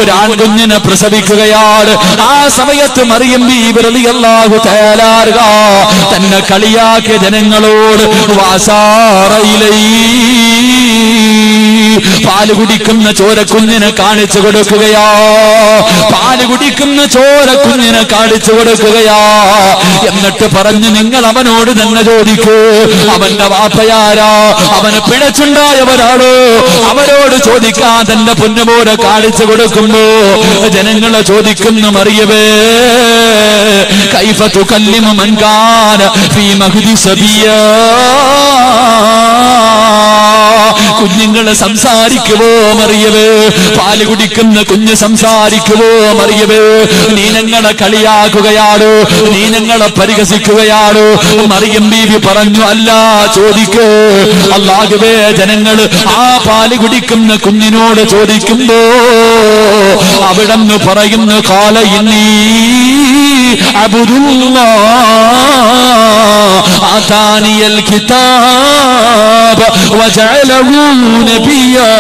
ഒരു ആൺകുഞ്ഞിനെ പ്രസവിക്കുകയാണ് ആ സമയത്ത് മറിയം ബീബി റളിയല്ലാഹു തആലാർക തന്നെ കളിയാക്കിയ ജനങ്ങളോട് വാസാറയിലൈ പാല് കുടിക്കുന്ന ചോരക്കുഞ്ഞിനെ കാണിച്ചു കൊടുക്കുകയാ പാല് കുടിക്കുന്ന ചോരക്കുഞ്ഞിനെ കാണിച്ചു കൊടുക്കുകയാ എന്നിട്ട് പറഞ്ഞു നിങ്ങൾ അവനോട് തന്നെ ചോദിക്കൂ അവന്റെ വാപ്പയാരാ അവന് പിഴച്ചുണ്ടായവരാണോ അവരോട് ചോദിക്കാൻ തന്റെ പൊന്നുപോലെ കാണിച്ചു കൊടുക്കുമ്പോ ജനങ്ങളെ ചോദിക്കുന്നു മറിയവേ കൈഫത്തു കല്ലിമ മൻകാന ഫീ മഹ്ദി സബിയാ കുഞ്ഞുങ്ങള് സംസാരിക്കുവോ മറിയവേ പാല് കുടിക്കുന്ന കുഞ്ഞ് സംസാരിക്കുവോ മറിയവേ നീ ഞങ്ങളെ കളിയാക്കുകയാണോ നീ ഞങ്ങളെ പരിഹസിക്കുകയാണോ മറിയം ബീവി പറഞ്ഞു അല്ല ചോദിക്കൂ അല്ലാഹുവേ ജനങ്ങള് ആ പാല് കുടിക്കുന്ന കുഞ്ഞിനോട് ചോദിക്കുമ്പോ അവിടെന്ന് പറയുന്നു കാല ഇന്നീ അബുദുല്ലാ آتاني الكتاب وجعله نبيا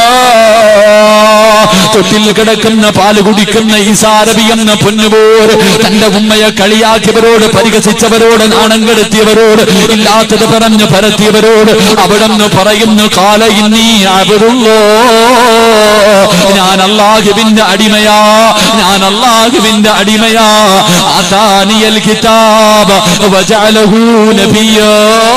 തൊട്ടിൽ കിടക്കുന്ന പാല് കുടിക്കുന്ന ഈസാരബി എന്ന പൊന്നുപോർ തന്റെ ഉമ്മയെ കളിയാക്കിയവരോട് പരിഹസിച്ചവരോട് നാണം കെടുത്തിയവരോട് ഇല്ലാത്തത് പറഞ്ഞ് പരത്തിയവരോട് അവിടെ നിന്ന് പറയുന്നു കാല ഇന്നീ അവരുള്ളോ ഞാൻ അള്ളാഹുവിന്റെ അടിമയാ ഞാൻ അള്ളാഹുവിന്റെ അടിമയാ അതാനിയൽ കിതാബ് വജഅലഹു നബിയാ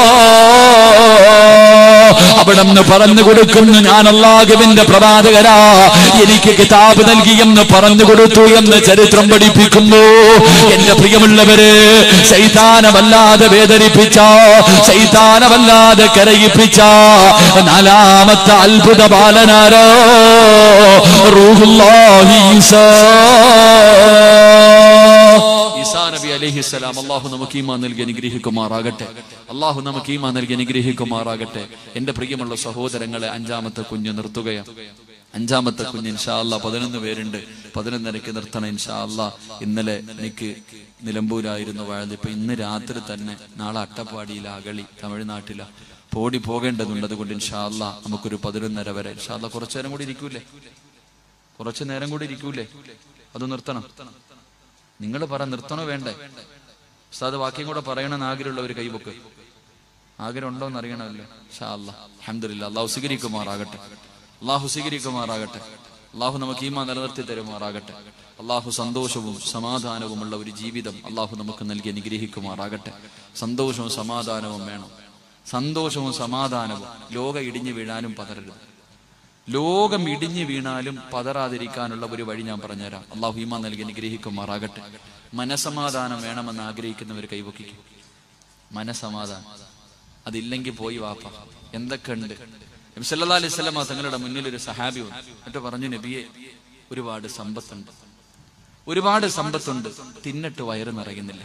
അവിടെ നിന്ന് പറഞ്ഞു കൊടുക്കുന്നു ഞാൻ അള്ളാഹുവിന്റെ പ്രവാചകരാ എനിക്ക് കിതാബ് നൽകിയെന്ന് പറഞ്ഞു കൊടുത്തു എന്ന് ചരിത്രം പഠിപ്പിക്കുന്നു എന്റെ പ്രിയമുള്ളവര് ശൈതാനമല്ലാതെ വേദനിപ്പിച്ച ശൈതാനമല്ലാതെ കരയിപ്പിച്ച നാലാമത്തെ അത്ഭുത ബാലനാരോ റൂഹുല്ലാഹി ഈസാ ഈസാ നബി അലൈഹിസ്സലാം അള്ളാഹു നമുക്ക് ഈമാൻ നൽകി അനുഗ്രഹിക്കുമാറാകട്ടെ അള്ളാഹു നമുക്ക് ഈമാൻ നൽകി അനുഗ്രഹിക്കുമാറാകട്ടെ എന്റെ പ്രിയമുള്ള സഹോദരങ്ങളെ അഞ്ചാമത്തെ കുഞ്ഞ് നിർത്തുകയാണ് അഞ്ചാമത്തെ കുഞ്ഞ് ഇൻഷാ അല്ലാ പതിനൊന്ന് പേരുണ്ട് പതിനൊന്നരക്ക് നിർത്തണം ഇൻഷാ അല്ലാ ഇന്നലെ എനിക്ക് നിലമ്പൂരായിരുന്നു വാഴത് ഇപ്പൊ ഇന്ന് രാത്രി തന്നെ നാളെ അട്ടപ്പാടിയിൽ അകളി തമിഴ്നാട്ടില പോടി പോകേണ്ടതുണ്ട് അതുകൊണ്ട് ഇൻഷാ അല്ലാ നമുക്കൊരു പതിനൊന്നര വരെ ഇൻഷാ അല്ലാ കുറച്ചു നേരം കൂടി ഇരിക്കൂലേ കുറച്ചു നേരം കൂടി ഇരിക്കൂലേ അത് നിർത്തണം നിങ്ങൾ പറ നിർത്തണോ വേണ്ടേ ഉസ്താദ് വാക്യം കൂടെ പറയണമെന്ന് ആഗ്രഹമുള്ള ഒരു കൈവക്ക് ആഗ്രഹം ഉണ്ടോ എന്ന് അറിയണമല്ലോ ഷാ അല്ലാ അഹമ്മദില്ല അള്ളാഹു സ്വീകരിക്കുമാറാകട്ടെ അള്ളാഹു സ്വീകരിക്കുമാറാകട്ടെ അള്ളാഹു നമുക്ക് ഈമാ നിലനിർത്തി തരുമാറാകട്ടെ അള്ളാഹു സന്തോഷവും സമാധാനവുമുള്ള ഒരു ജീവിതം അള്ളാഹു നമുക്ക് നൽകി അനുഗ്രഹിക്കുമാറാകട്ടെ സന്തോഷവും സമാധാനവും വേണം സന്തോഷവും സമാധാനവും ലോക ഇടിഞ്ഞു വീഴാനും പതരരുത് ലോകം ഇടിഞ്ഞു വീണാലും പതറാതിരിക്കാനുള്ള ഒരു വഴി ഞാൻ പറഞ്ഞുതരാം അള്ളാഹു ഈമാ നൽകി അനുഗ്രഹിക്കുമാറാകട്ടെ മനസമാധാനം വേണമെന്ന് ആഗ്രഹിക്കുന്നവർ കൈവക്കിക്കും മനസമാധാനം അതില്ലെങ്കിൽ പോയി വാപ്പ എന്തൊക്കെ ഉണ്ട് നബിസല്ലാ അലൈഹി സ്വലമ തങ്ങളുടെ മുന്നിൽ ഒരു സഹാബി വന്നു എന്നിട്ട് പറഞ്ഞു നബിയെ ഒരുപാട് സമ്പത്തുണ്ട് ഒരുപാട് സമ്പത്തുണ്ട് തിന്നിട്ട് വയറ് നിറയുന്നില്ല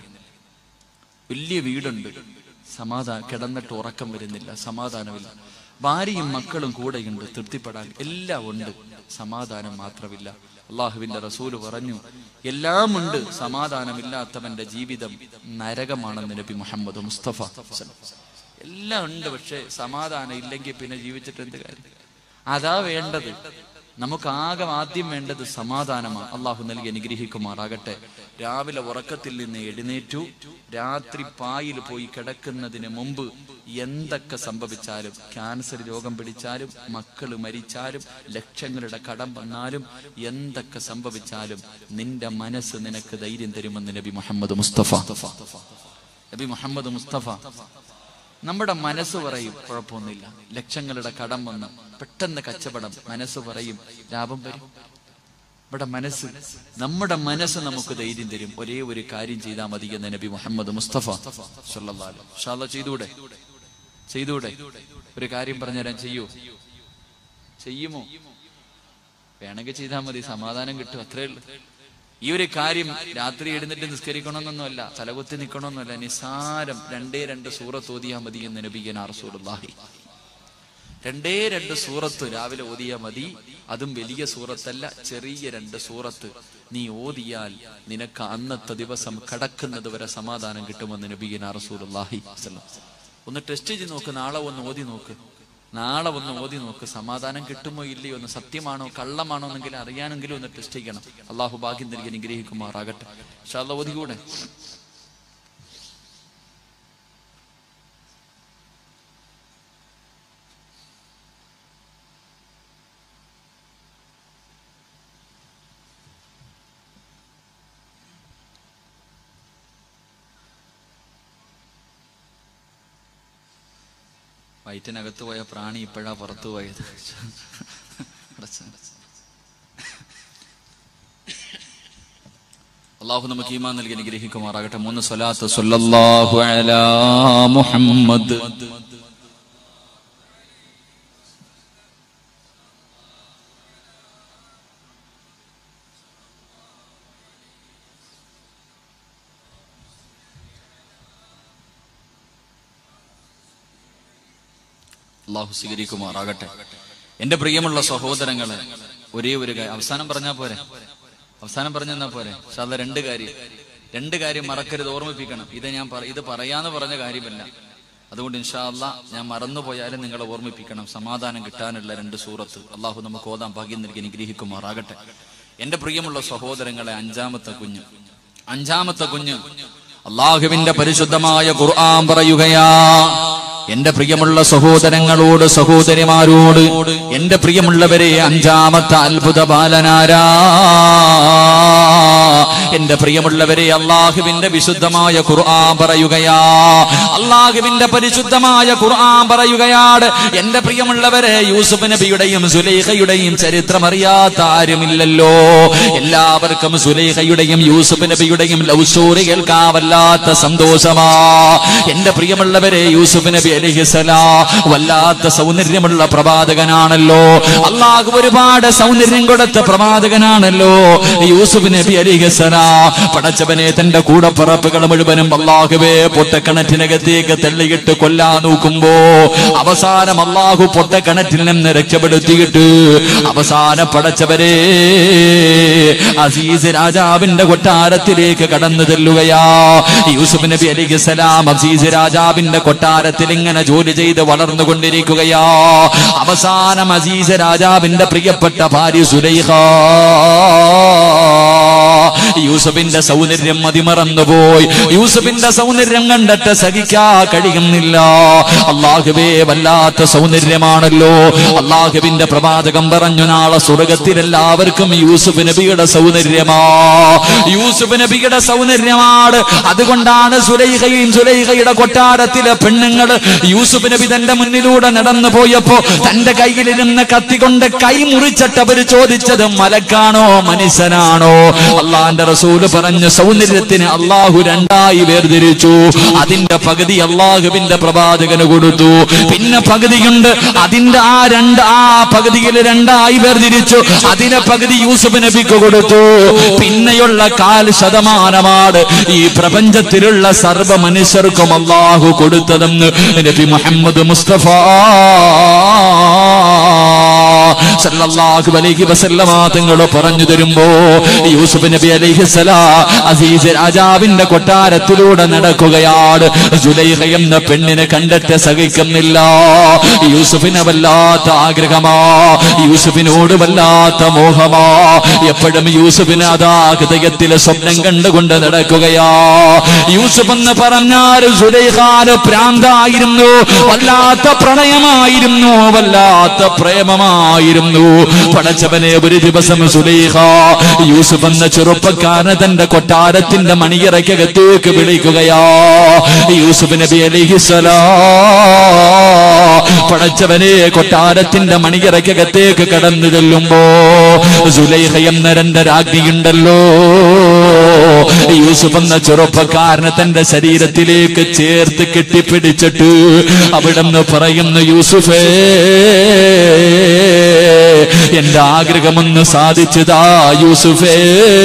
വലിയ വീടുണ്ട് സമാധാന കിടന്നിട്ട് ഉറക്കം വരുന്നില്ല സമാധാനമില്ല ഭാര്യയും മക്കളും കൂടെയുണ്ട് തൃപ്തിപ്പെടാൻ എല്ലാം ഉണ്ട് സമാധാനം മാത്രമില്ല അള്ളാഹുവിന്റെ റസൂല് പറഞ്ഞു എല്ലാം ഉണ്ട് സമാധാനമില്ലാത്തവന്റെ ജീവിതം നരകമാണെന്ന് നബി മുഹമ്മദ് മുസ്തഫ എല്ലാം ഉണ്ട് പക്ഷെ സമാധാനം ഇല്ലെങ്കിൽ പിന്നെ ജീവിച്ചിട്ട് എന്ത് കാര്യം അതാ വേണ്ടത് നമുക്ക് ആകെ ആദ്യം വേണ്ടത് സമാധാനമാണ് അള്ളാഹു നൽകി അനുഗ്രഹിക്കുമാറാകട്ടെ രാവിലെ ഉറക്കത്തിൽ നിന്ന് എഴുന്നേറ്റു രാത്രി പായിൽ പോയി കിടക്കുന്നതിന് മുമ്പ് എന്തൊക്കെ സംഭവിച്ചാലും ക്യാൻസർ രോഗം പിടിച്ചാലും മക്കള് മരിച്ചാലും ലക്ഷങ്ങളുടെ കടം വന്നാലും എന്തൊക്കെ സംഭവിച്ചാലും നിന്റെ മനസ്സ് നിനക്ക് ധൈര്യം തരുമെന്ന് നബി മുഹമ്മദ് മുസ്തഫ നബി മുഹമ്മദ് മുസ്തഫ നമ്മുടെ മനസ്സ് പറയും കുഴപ്പമൊന്നുമില്ല ലക്ഷങ്ങളുടെ കടം വന്ന് പെട്ടെന്ന് കച്ചവടം മനസ്സ് പറയും ലാഭം വരും ഇവിടെ മനസ്സ് നമ്മുടെ മനസ്സ് നമുക്ക് ധൈര്യം തരും ഒരേ ഒരു കാര്യം ചെയ്താൽ മതി എന്ന് നബി മുഹമ്മദ് മുസ്തഫ ഷാല്ല ചെയ്തൂടെ ചെയ്തൂടെ ഒരു കാര്യം പറഞ്ഞുതരാൻ ചെയ്യൂ ചെയ്യുമോ വേണമെങ്കിൽ ചെയ്താൽ മതി സമാധാനം കിട്ടും അത്രേ ഉള്ളൂ ഈ ഒരു കാര്യം രാത്രി എഴുന്നിട്ട് നിസ്കരിക്കണമെന്നൊന്നുമല്ല തലകുത്തി നിൽക്കണമെന്നല്ല നിസാരം രണ്ടേ രണ്ട് സൂറത്ത് ഓതിയാ മതി എന്ന് നബിയൻ റസൂലുള്ളാഹി രണ്ടേ രണ്ട് സൂറത്ത് രാവിലെ ഓതിയാ മതി അതും വലിയ സൂറത്തല്ല ചെറിയ രണ്ട് സൂറത്ത് നീ ഓതിയാൽ നിനക്ക് അന്നത്തെ ദിവസം കടക്കുന്നത് വരെ സമാധാനം കിട്ടുമെന്ന് നബിയൻ റസൂലുള്ളാഹി ഒന്ന് ടെസ്റ്റ് ചെയ്ത് നോക്ക് നാളെ ഒന്ന് ഓതി നോക്ക് നാളെ ഒന്ന് ഓതി നോക്ക് സമാധാനം കിട്ടുമോ ഇല്ലയോ എന്ന് സത്യമാണോ കള്ളമാണോ എന്നെങ്കിലും അറിയാനെങ്കിലും ഒന്ന് ടെസ്റ്റ് ചെയ്യണം അള്ളാഹു ഭാഗ്യം നൽകി അനുഗ്രഹിക്കുമാറാകട്ടെ പക്ഷെ അല്ല ഓതി കൂടെ വയറ്റിനകത്ത് പോയ പ്രാണി ഇപ്പോഴാ പുറത്തു പോയത് അടച്ച. അള്ളാഹു നമുക്ക് ഈമാൻ നൽകി അനുഗ്രഹിക്കുമാറാകട്ടെ മൂന്ന് സ്വലാത്ത് സല്ലല്ലാഹു അലാ മുഹമ്മദ് അള്ളാഹു സ്വീകരിക്കുമാറാകട്ടെ എന്റെ പ്രിയമുള്ള സഹോദരങ്ങളെ ഒരേ ഒരു കാര്യം അവസാനം പറഞ്ഞാ പോരെ അവസാനം പറഞ്ഞെന്നാ പോരെ പക്ഷെ അത് രണ്ട് കാര്യം രണ്ട് കാര്യം മറക്കരുത് ഓർമ്മിപ്പിക്കണം ഇത് ഞാൻ പറ- ഇത് പറയാന്ന് പറഞ്ഞ കാര്യമല്ല അതുകൊണ്ട് ഇൻഷാ അല്ലാ ഞാൻ മറന്നുപോയാലും നിങ്ങളെ ഓർമ്മിപ്പിക്കണം സമാധാനം കിട്ടാനുള്ള രണ്ട് സൂറത്ത് അള്ളാഹു നമുക്ക് ഓതാൻ ഭാഗ്യം നൽകി അനുഗ്രഹിക്കുമാറാകട്ടെ എന്റെ പ്രിയമുള്ള സഹോദരങ്ങളെ അഞ്ചാമത്തെ കുഞ്ഞ് അഞ്ചാമത്തെ കുഞ്ഞ് അള്ളാഹുവിന്റെ പരിശുദ്ധമായ ഖുർആൻ പറയുകയാ എന്റെ പ്രിയമുള്ള സഹോദരങ്ങളോട് സഹോദരിമാരോട് എന്റെ പ്രിയമുള്ളവരെ അഞ്ചാമത്തെ അത്ഭുത ബാലനാരാ എന്റെ പ്രിയമുള്ളവരെ അള്ളാഹുവിന്റെ വിശുദ്ധമായ ഖുർആൻ പറയുകയാ അള്ളാഹുവിന്റെ പരിശുദ്ധമായ ഖുർആൻ പറയുകയാണ് എന്റെ പ്രിയമുള്ളവരെ യൂസുഫ് നബിയുടെയും സുലൈഖയുടെയും ചരിത്രം അറിയാത്ത ആരുമില്ലല്ലോ എല്ലാവർക്കും സുലൈഖയുടെയും യൂസുഫ് നബിയുടെയും ലവ് സ്റ്റോറി കേൾക്കാൻ വല്ലാത്ത സന്തോഷമാ എന്റെ പ്രിയമുള്ളവരെ യൂസുഫ് നബി അലിഹിസലാ വല്ലാത്ത സൗന്ദര്യമുള്ള പ്രവാചകനാണല്ലോ അള്ളാഹു ഒരുപാട് സൗന്ദര്യം കൊടുത്ത പ്രവാചകനാണല്ലോ യൂസുഫ് നബി അലിഹിസലാ പടച്ചവനെ തന്റെ കൂടപ്പറപ്പുകൾ മുഴുവനും അള്ളാഹുവേ പൊട്ടക്കിണറ്റിനകത്തേക്ക് തള്ളിയിട്ട് കൊല്ലാൻ നോക്കുമ്പോ അവസാനം അള്ളാഹു പൊട്ടക്കിണറ്റിൽ നിന്ന് രക്ഷപ്പെടുത്തിയിട്ട് അവസാന പടച്ചവരെ അസീസ് രാജാവിന്റെ കൊട്ടാരത്തിലേക്ക് കടന്നു ചെല്ലുകയാ യൂസുഫ് നബി അലിഖി സലാം അസീസ് രാജാവിന്റെ കൊട്ടാരത്തിൽ ഇങ്ങനെ ജോലി ചെയ്ത് വളർന്നുകൊണ്ടിരിക്കുകയാ അവസാനം അസീസ് രാജാവിന്റെ പ്രിയപ്പെട്ട ഭാര്യ സുലൈഹ യൂസഫിന്റെ സൗന്ദര്യം മതിമറന്നുപോയി യൂസഫിന്റെ സൗന്ദര്യം കണ്ടിട്ട് സഹിക്കാ കഴിയുന്നില്ല അള്ളാഹുവേ വല്ലാത്ത സൗന്ദര്യമാണല്ലോ അള്ളാഹുവിന്റെ പ്രവാചകം പറഞ്ഞു നാളെ സ്വർഗത്തിൽ എല്ലാവർക്കും യൂസുഫ് നബിയുടെ സൗന്ദര്യമാ യൂസുഫ് നബിയുടെ സൗന്ദര്യമാണ് അതുകൊണ്ടാണ് സുലൈഹയും സുലൈഹയുടെ കൊട്ടാരത്തിലെ പെണ്ണുങ്ങൾ യൂസുഫ് നബി തന്റെ മുന്നിലൂടെ നടന്നു പോയപ്പോ തന്റെ കയ്യിലിരുന്ന് കത്തികൊണ്ട് കൈ മുറിച്ചിട്ട് അവര് ചോദിച്ചത് മലക്കാണോ മനുഷ്യനാണോ അള്ളാന്റെ റസൂല് പറഞ്ഞ സൗന്ദര്യത്തിന് അള്ളാഹു രണ്ടായി വേർതിരിച്ചു അതിന്റെ പകുതി അള്ളാഹുവിന്റെ പ്രവാചകന് കൊടുത്തു പിന്നെ പകുതിയുണ്ട് അതിന്റെ ആ രണ്ട് ആ പകുതിയിൽ രണ്ടായി വേർതിരിച്ചു അതിനെ പകുതി യൂസുഫ് നബിക്ക് കൊടുത്തു പിന്നെയുള്ള കാൽ ശതമാനമാണ് ഈ പ്രപഞ്ചത്തിലുള്ള സർവ്വ മനുഷ്യർക്കും അള്ളാഹു കൊടുത്തതെന്ന് നബി മുഹമ്മദ് മുസ്തഫ സല്ലല്ലാഹു അലൈഹി വസല്ലമ തങ്ങൾ പറഞ്ഞു തരുമ്പോ യൂസുഫ് നബി അലൈഹിസ്സലാ അസീസ് രാജാവിന്റെ കൊട്ടാരത്തിലൂടെ നടക്കുകയാണ് സുലൈഖ എന്ന പെണ്ണിനെ കണ്ടിട്ട് സഹിക്കുന്നില്ല യൂസുഫിന് വല്ലാത്ത ആഗ്രഹമാ യൂസുഫിനോട് വല്ലാത്ത മോഹമാ എപ്പോഴും യൂസുഫിന് അതാ ഹൃദയത്തിലെ സ്വപ്നം കണ്ടുകൊണ്ട് നടക്കുകയാ യൂസുഫ് എന്ന് പറഞ്ഞാൽ സുലൈഖാന് പ്രാന്തായിരുന്നു വല്ലാത്ത പ്രണയമായിരുന്നു വല്ലാത്ത പ്രേമമായിരുന്നു പടച്ചവനെ ഒരു ദിവസം സുലൈഖ യൂസുഫ് എന്ന ചെറുപ്പക്കാരനെ തന്റെ കൊട്ടാരത്തിന്റെ മണിയറയ്ക്കകത്തേക്ക് വിളിക്കുകയാ യൂസുഫ് നബി അലിഹിസലാ പടച്ചവനെ കൊട്ടാരത്തിന്റെ മണിയറയ്ക്കകത്തേക്ക് കടന്നു ചെല്ലുമ്പോ സുലൈഖ എന്ന രണ്ട് രാജ്ഞിയുണ്ടല്ലോ യൂസുഫ് എന്ന ചെറുപ്പക്കാരനെ തന്റെ ശരീരത്തിലേക്ക് ചേർത്ത് കെട്ടിപ്പിടിച്ചിട്ട് അവിടെന്ന് പറയുന്നു യൂസുഫേ എന്റെ ആഗ്രഹമൊന്ന് സാധിച്ചതാ യൂസുഫേ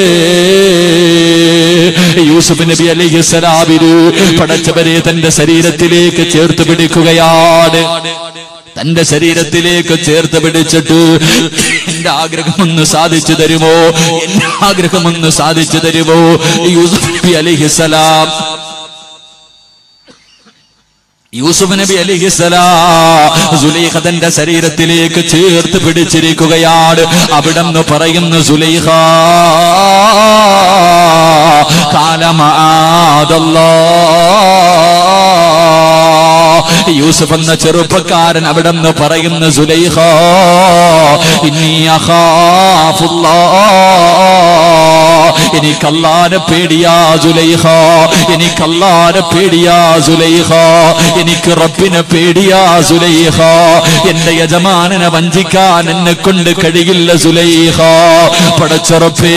യൂസുഫ് നബി അലൈഹി സ്വലാമിന് പടച്ചവരെ തന്റെ ശരീരത്തിലേക്ക് ചേർത്ത് പിടിക്കുകയാണ് തന്റെ ശരീരത്തിലേക്ക് ചേർത്ത് പിടിച്ചിട്ട് എന്റെ ആഗ്രഹമൊന്ന് സാധിച്ചു തരുമോ എന്റെ ആഗ്രഹമൊന്ന് സാധിച്ചു തരുമോ യൂസുഫ് നബി അലൈഹിസലാം യൂസുഫ് നബി അലിഹിസലാ സുലൈഖ തന്റെ ശരീരത്തിലേക്ക് ചേർത്ത് പിടിച്ചിരിക്കുകയാണ് അവിടെ നിന്ന് പറയുന്നു സുലൈഖ കാലമാതല്ലോ യൂസുഫ് എന്ന ചെറുപ്പക്കാരൻ അവിടെ നിന്ന് പറയുന്ന സുലൈഖ ഇന്നീ അഖാഫുല്ലാ എനിക്കല്ലാനെ പേടിയാ സുലൈഖ എനിക്കല്ലാനെ പേടിയാ സുലൈഖ എനിക്ക് റബ്ബിനെ പേടിയാ സുലൈഖ എന്റെ യജമാനനെ വഞ്ചിക്കാൻ എന്നെ കൊണ്ട് കഴിയില്ല സുലൈഖ പടച്ചുറപ്പേ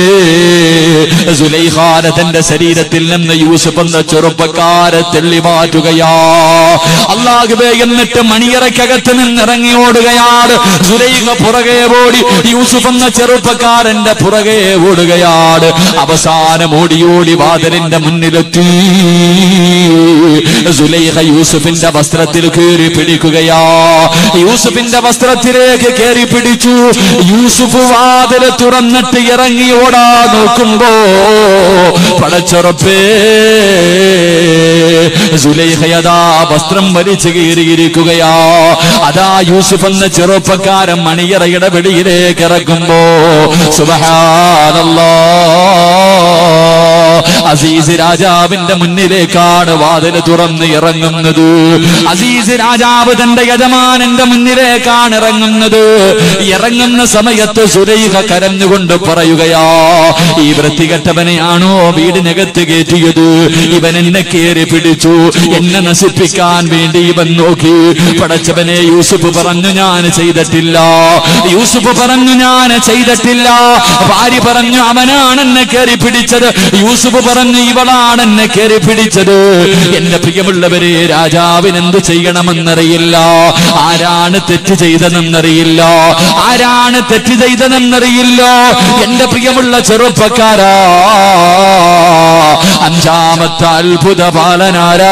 സുലൈഖാനെ തന്റെ ശരീരത്തിൽ നിന്ന് യൂസുഫ് എന്ന ചെറുപ്പക്കാരെ തെള്ളി മാറ്റുകയാ അള്ളാഹുബേ എന്നിട്ട് മണിയറയ്ക്കകത്ത് നിന്ന് ഇറങ്ങി ഓടുകയാണ് സുലൈഖ പുറകെ ഓടി യൂസുഫ് എന്ന ചെറുപ്പക്കാരന്റെ പുറകെ ഓടുകയാണ് അവസാനം ഓടി ഓടി വാതിലിന്റെ മുന്നിലെത്തി സുലൈഖ യൂസുഫിന്റെ വസ്ത്രത്തിൽ കയറി പിടിക്കുകയാ യൂസുഫിന്റെ വസ്ത്രത്തിലേക്ക് കയറി പിടിച്ചു യൂസുഫ് വാതില് തുറന്നിട്ട് ഇറങ്ങി ഓടാ നോക്കുമ്പോ പടച്ചുറപ്പേ സുലൈഹയതാ വസ്ത്രം വലിച്ചു കീറിയിരിക്കുകയാ അതാ യൂസുഫ് എന്ന ചെറുപ്പക്കാരൻ മണിയറയുടെ വെളിയിലേക്ക് ഇറക്കുമ്പോ സുബഹാനല്ലാ അസീസ് രാജാവിന്റെ മുന്നിലേക്കാണ് വാതില് തുറന്ന് ഇറങ്ങുന്നത് അസീസ് രാജാവ് തന്റെ യജമാനന്റെ മുന്നിലേക്കാണ് ഇറങ്ങുന്നത് ഇറങ്ങുന്ന സമയത്ത് സുരൈഹ കരഞ്ഞുകൊണ്ട് പറയുകയാ ഈ വൃത്തികെട്ടവനെയാണോ വീടിനകത്ത് കയറ്റിയത് ഇവൻ എന്നെ കയറി പിടിച്ചു എന്നെ നശിപ്പിക്കാൻ വേണ്ടി ഇവൻ നോക്കി പടച്ചവനെ യൂസുഫ് പറഞ്ഞു ഞാൻ ചെയ്തിട്ടില്ല യൂസുഫ് പറഞ്ഞു ഞാൻ ചെയ്തിട്ടില്ല ഭാര്യ പറഞ്ഞു അവനാണ് എന്നെ കയറി പിടിച്ചത് യൂസുഫ് പറഞ്ഞു ഇവളാണ് എന്നെ കയറി പിടിച്ചത് എന്റെ പ്രിയമുള്ളവരെ രാജാവിന് എന്ത് ചെയ്യണമെന്നറിയില്ല ആരാണ് തെറ്റ് ചെയ്തതെന്നറിയില്ല ആരാണ് തെറ്റ് ചെയ്തതെന്നറിയില്ല എന്റെ പ്രിയമുള്ള ചെറുപ്പക്കാരാ അഞ്ചാമത്തെ അത്ഭുത പാലനാരാ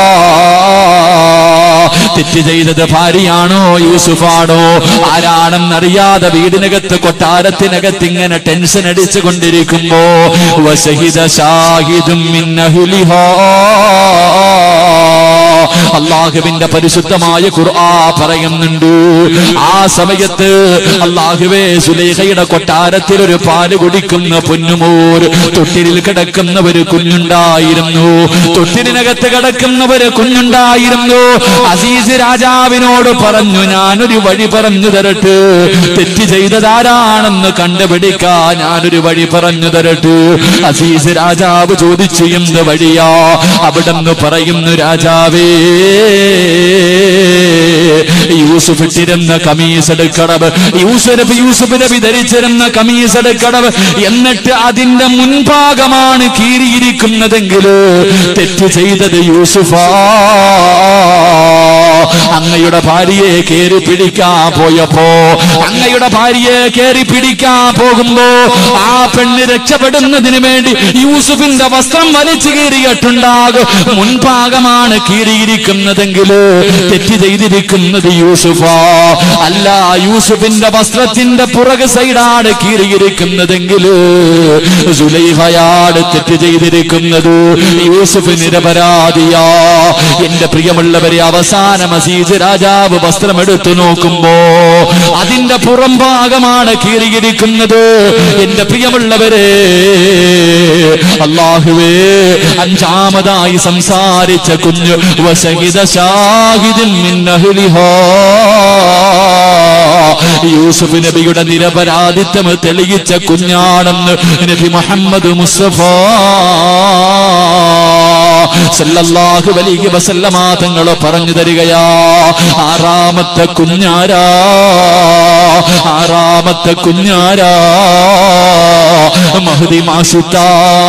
തെറ്റ് ചെയ്തത് ഭാര്യയാണോ യൂസുഫാണോ ആരാണെന്നറിയാതെ വീടിനകത്ത് കൊട്ടാരത്തിനകത്ത് ഇങ്ങനെ ടെൻഷൻ അടിച്ചു കൊണ്ടിരിക്കുമ്പോ വസഹിത ഷാഹിദും മിന്നഹുലിഹാ അള്ളാഹുവിന്റെ പരിശുദ്ധമായ ഖുർആ പറയുന്നുണ്ട് ആ സമയത്ത് അള്ളാഹുവേ സുലേഖയുടെ കൊട്ടാരത്തിൽ ഒരു പാല് കുടിക്കുന്ന പൊന്നുമോർ തൊട്ടിലിൽ കിടക്കുന്ന ഒരു കുഞ്ഞുണ്ടായിരുന്നു തൊട്ടിലിനകത്ത് കിടക്കുന്ന ഒരു കുഞ്ഞുണ്ടായിരുന്നു അസീസ് രാജാവിനോട് പറഞ്ഞു ഞാനൊരു വഴി പറഞ്ഞു തരട്ടെ തെറ്റ് ചെയ്തതാരാണെന്ന് കണ്ടുപിടിക്കാൻ ഞാനൊരു വഴി പറഞ്ഞു തരട്ടെ അസീസ് രാജാവ് ചോദിച്ചു എന്ത് വഴിയാ അവിടെന്ന് പറയുന്നു രാജാവേ യൂസുഫ് ഇട്ടിരുന്ന കമീസ് എടുക്കണം യൂസുഫ് നബി യൂസുഫ് നബി ധരിച്ചിരുന്ന കമീസ് എടുക്കണം എന്നിട്ട് അതിന്റെ മുൻഭാഗമാണ് കീറിയിരിക്കുന്നതെങ്കിൽ തെറ്റ് ചെയ്തത് യൂസുഫാ അങ്ങയുടെ ഭാര്യയെ കയറി പിടിക്കാൻ പോയപ്പോ അങ്ങയുടെ ഭാര്യയെ കയറി പിടിക്കാൻ പോകുമ്പോ ആ പെണ്ണ് രക്ഷപ്പെടുന്നതിന് വേണ്ടി യൂസുഫിന്റെ വസ്ത്രം വലിച്ചു കീറിയിട്ടുണ്ടാകും മുൻഭാഗമാണ് കീറിയിരിക്കുന്നതെങ്കിൽ തെറ്റ് ചെയ്തിരിക്കുന്നത് യൂസുഫാ അല്ല യൂസുഫിന്റെ വസ്ത്രത്തിന്റെ പുറകെ സൈഡാണ് കീറിയിരിക്കുന്നതെങ്കിൽ സുലൈഹയാണ് തെറ്റ് ചെയ്തിരിക്കുന്നത് യൂസുഫ് നിരപരാധിയാ എന്റെ പ്രിയമുള്ളവരെ അവസാനം അസീസ് രാജാവ് വസ്ത്രമെടുത്തു നോക്കുമ്പോ അതിന്റെ പുറം ഭാഗമാണ് കീറിയിരിക്കുന്നത് എന്റെ പ്രിയമുള്ളവരെ അള്ളാഹുവേ അഞ്ചാമതായി സംസാരിച്ച കുഞ്ഞു വസഹിത ഷാഹിദിൻ മിൻ അഹ്ലിഹാ യൂസുഫ് നബിയുടെ നിരപരാധിത്വം തെളിയിച്ച കുഞ്ഞാണെന്ന് നബി മുഹമ്മദ് മുസ്തഫ സല്ലല്ലാഹു അലൈഹി വസല്ലമ തങ്ങൾ പറഞ്ഞു തരികയാ ആറാമത്തെ കുഞ്ഞാരാ ആറാമത്തെ കുഞ്ഞാരാ മഹദി മാഷിത്താ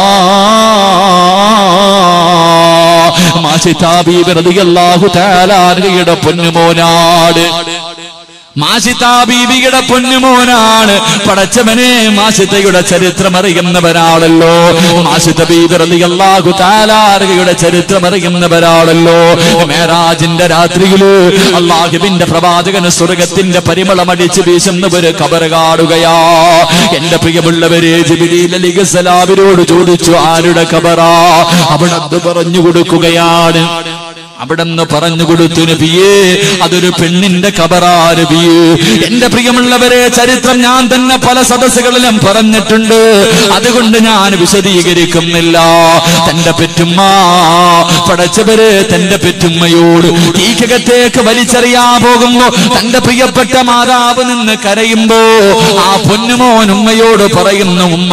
മാഷിത്താ ബീബി റളിയല്ലാഹു തആല അൻഹയുടെ പൊന്നുമോനാട് മാസിത്ത ബീവിയുടെ പൊന്നുമോനാണ് പടച്ചവനെ മാസിത്തയുടെ ചരിത്രം അറിയുന്നവരാണല്ലോ മാസിത്ത ബീവി റളിയല്ലാഹു താലാർഗയുടെ ചരിത്രം അറിയുന്നവരാണല്ലോ മേരാജിന്റെ രാത്രിയില് അള്ളാഹുവിന്റെ പ്രവാചകന് സ്വർഗത്തിന്റെ പരിമളമടിച്ച് വീശുന്നവര് കബറ് കാണുകയാ എന്റെ പ്രിയമുള്ളവരെ ജിബിലീൽ അലിഖലാവിനോട് ചോദിച്ചു ആരുടെ കബറാ അവിടെ അത് പറഞ്ഞു കൊടുക്കുകയാണ് അവിടെന്ന് പറഞ്ഞു കൊടുത്തു നബിയേ അതൊരു പെണ്ണിന്റെ കബറാ നബിയേ എന്റെ പ്രിയമുള്ളവരെ ചരിത്രം ഞാൻ തന്നെ പല സദസ്സുകളിലും പറഞ്ഞിട്ടുണ്ട് അതുകൊണ്ട് ഞാൻ വിശദീകരിക്കുന്നില്ല തന്റെ പെറ്റുമ്മ പടച്ചവര് തന്റെ പെറ്റുമ്മയോട് തീക്കകത്തേക്ക് വലിച്ചെറിയാ പോകുമ്പോ തന്റെ പ്രിയപ്പെട്ട മാതാവ് നിന്ന് കരയുമ്പോ ആ പൊന്നുമോൻ ഉമ്മയോട് പറയുന്നു ഉമ്മ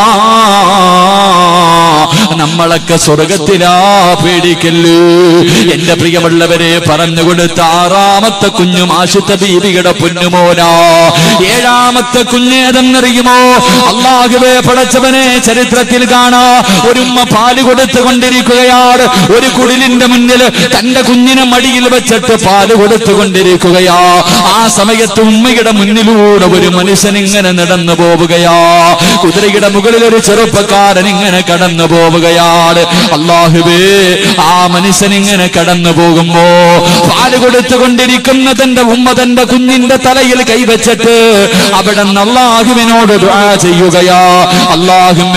നമ്മളൊക്കെ സ്വർഗത്തിലാ പേടിക്കല്ലേ എന്റെ പ്രിയമുള്ളവരെ പറഞ്ഞു കൊടുത്ത ആറാമത്തെ കുഞ്ഞും ആശുദ്ധ ബീവിയുടെ പൊന്നുമോനാ ഏഴാമത്തെ കുഞ്ഞേതെന്നറിയുമോ അള്ളാഹുവേ പടച്ചവനെ ചരിത്രത്തിൽ കാണാ ഒരുമ്മ പാല് കൊടുത്തുകൊണ്ടിരിക്കുകയാണ് ഒരു കുടിലിന്റെ മുന്നിൽ തന്റെ കുഞ്ഞിനെ മടിയിൽ വെച്ചിട്ട് പാല് കൊടുത്തുകൊണ്ടിരിക്കുകയാ ആ സമയത്ത് ഉമ്മയുടെ മുന്നിലൂടെ ഒരു മനുഷ്യൻ ഇങ്ങനെ നടന്നു പോവുകയാ കുതിരയുടെ മുകളിൽ ഒരു ചെറുപ്പക്കാരൻ ഇങ്ങനെ കടന്നു പോവുകയാണ് അള്ളാഹുബേ ആ മനുഷ്യൻ ഇങ്ങനെ കടന്നു പോകുമ്പോ പാല് കൊടുത്തുകൊണ്ടിരിക്കുന്ന തന്റെ ഉമ്മ തന്റെ കുഞ്ഞിന്റെ തലയിൽ കൈവച്ചിട്ട് അവിടെ നിന്ന് അള്ളാഹുവിനോട് ദുആ ചെയ്യുകയാ അള്ളാഹും